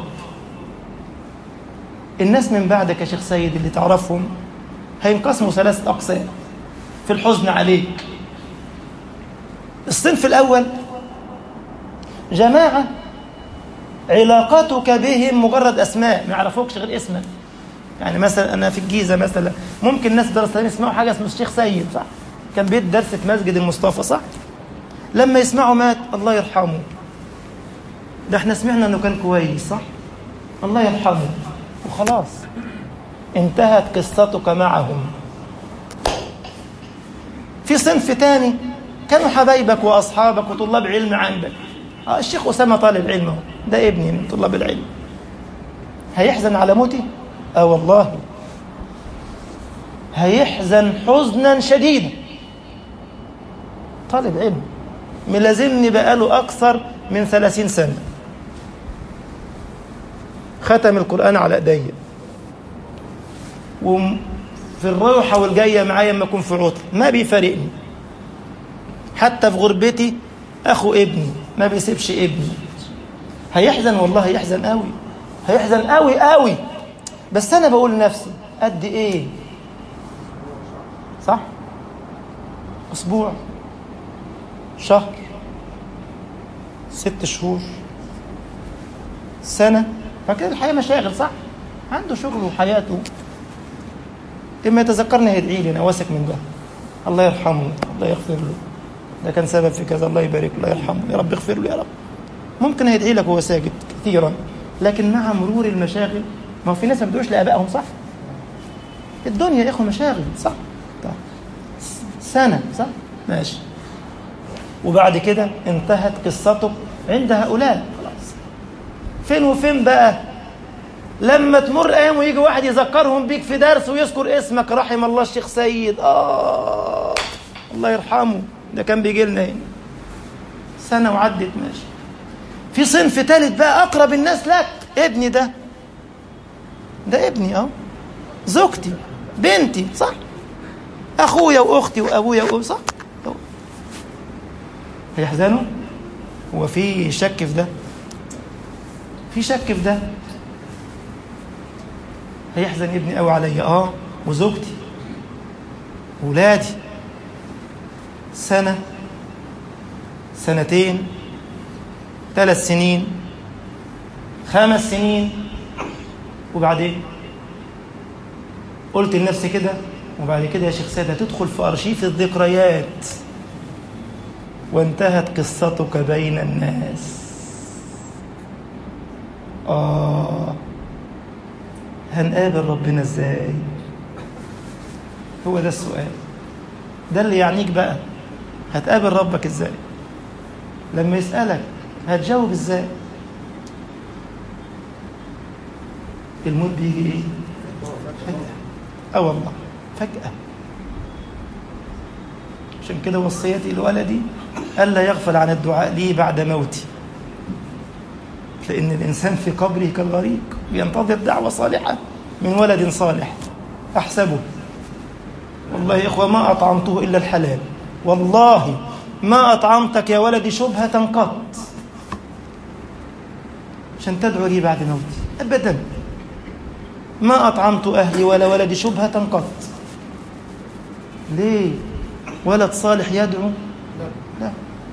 Speaker 1: الناس من بعدك يا شيخ سيد اللي تعرفهم هينقسموا ثلاثة أقسام في الحزن عليك الصنف الأول جماعة علاقتك بهم مجرد أسماء ما يعرفوكش غير اسمك يعني مثلا أنا في الجيزة مثلا ممكن ناس درس يسمعوا حاجة اسمه الشيخ سيد صح كان بيت درس في مسجد المصطفى صح لما يسمعوا مات الله يرحمه ده احنا سمعنا انه كان كويس صح الله يرحمه وخلاص انتهت قصتك معهم في صنف تاني كانوا حبايبك واصحابك وطلاب علم عندك آه الشيخ اسامه طالب علم اهو ده ابني من طلاب العلم هيحزن على موتي اه والله هيحزن حزنا شديدا طالب علم ملازمني بقاله اكثر من ثلاثين سنه ختم القرآن على ايديا وفي الروحة والجاية معايا لما أكون في عطل ما بيفارقني حتى في غربتي أخو ابني ما بيسيبش ابني هيحزن والله هيحزن قوي هيحزن قوي قوي بس أنا بقول لنفسي قد إيه صح أسبوع شهر ست شهور سنة فكده الحياة مشاغل صح عنده شغله وحياته إما يتذكرني هيدعي لي أنا واثق من ده الله يرحمه الله يغفر له ده كان سبب في كذا الله يبارك له الله يرحمه يا رب اغفر له يا رب ممكن هيدعي لك وهو ساجد كثيرا لكن مع مرور المشاغل ما هو في ناس ما بيدعوش لآبائهم صح الدنيا يا إخوة مشاغل صح طيب. سنة صح ماشي وبعد كده انتهت قصتك عند هؤلاء خلاص فين وفين بقى لما تمر ايام ويجي واحد يذكرهم بيك في درس ويذكر اسمك رحم الله الشيخ سيد اه الله يرحمه ده كان بيجي لنا هنا سنه وعدت ماشي في صنف ثالث بقى اقرب الناس لك ابني ده ده ابني اه زوجتي بنتي صح اخويا واختي وابويا وأم صح أهو. هيحزنوا هو في شك في ده في شك في ده هيحزن ابني قوي عليا اه وزوجتي ولادي سنة سنتين ثلاث سنين خمس سنين وبعدين قلت لنفسي كده وبعد كده يا شيخ سيد هتدخل في أرشيف الذكريات وانتهت قصتك بين الناس آه هنقابل ربنا ازاي هو ده السؤال ده اللي يعنيك بقى هتقابل ربك ازاي لما يسألك هتجاوب ازاي الموت بيجي ايه فجأة اه والله فجأة عشان كده وصيتي لولدي ألا يغفل عن الدعاء لي بعد موتي لأن الإنسان في قبره كالغريق ينتظر دعوة صالحة من ولد صالح أحسبه والله يا إخوة ما أطعمته إلا الحلال والله ما أطعمتك يا ولدي شبهة قط عشان تدعو لي بعد موتي أبدا ما أطعمت أهلي ولا ولدي شبهة قط ليه ولد صالح يدعو لا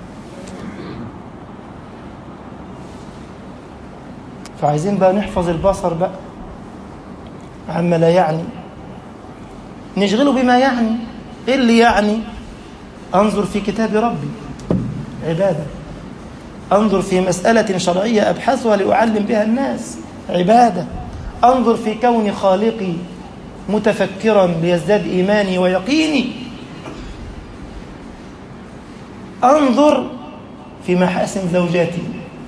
Speaker 1: فعايزين بقى نحفظ البصر بقى عما لا يعني نشغله بما يعني ايه اللي يعني انظر في كتاب ربي عباده انظر في مساله شرعيه ابحثها لاعلم بها الناس عباده انظر في كون خالقي متفكرا ليزداد ايماني ويقيني انظر في محاسن زوجاتي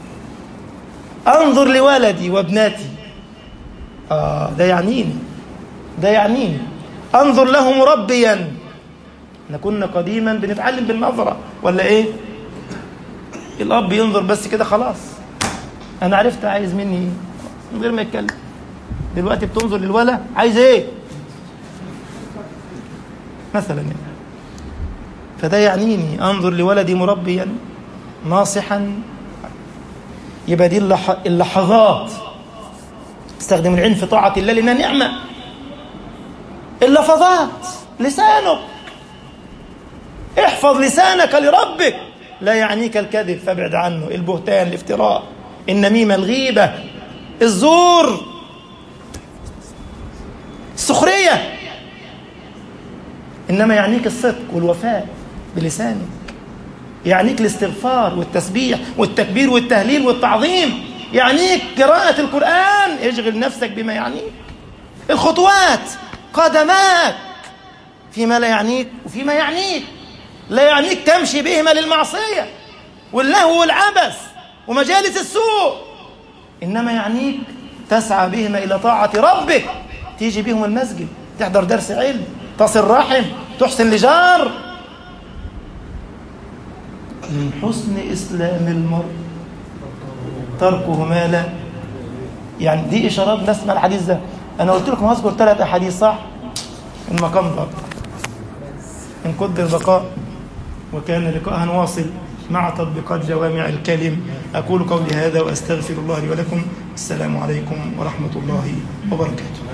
Speaker 1: انظر لولدي وابناتي آه ده يعنيني ده يعنيني انظر له مربيا احنا كنا قديما بنتعلم بالنظرة ولا ايه الاب ينظر بس كده خلاص انا عرفت عايز مني ايه من غير ما يتكلم دلوقتي بتنظر للولد عايز ايه مثلا يعني فده يعنيني انظر لولدي مربيا ناصحا يبقى دي اللحظات استخدم العلم في طاعة الله لأنها نعمة اللفظات لسانك احفظ لسانك لربك لا يعنيك الكذب فابعد عنه البهتان الافتراء النميمة الغيبة الزور السخرية إنما يعنيك الصدق والوفاء بلسانك يعنيك الاستغفار والتسبيح والتكبير والتهليل والتعظيم يعنيك قراءة القرآن اشغل نفسك بما يعنيك الخطوات قدماك فيما لا يعنيك وفيما يعنيك لا يعنيك تمشي بهما للمعصية واللهو والعبث ومجالس السوء إنما يعنيك تسعى بهما إلى طاعة ربك تيجي بهم المسجد تحضر درس علم تصل رحم تحسن لجار من حسن إسلام المرء تركه ما لا يعني دي إشارات نسمع الحديث ده أنا قلت لكم هذكر ثلاث أحاديث صح المقام ده إن قدر بقاء وكان لقاء واصل مع تطبيقات جوامع الكلم أقول قولي هذا وأستغفر الله لي ولكم السلام عليكم ورحمة الله وبركاته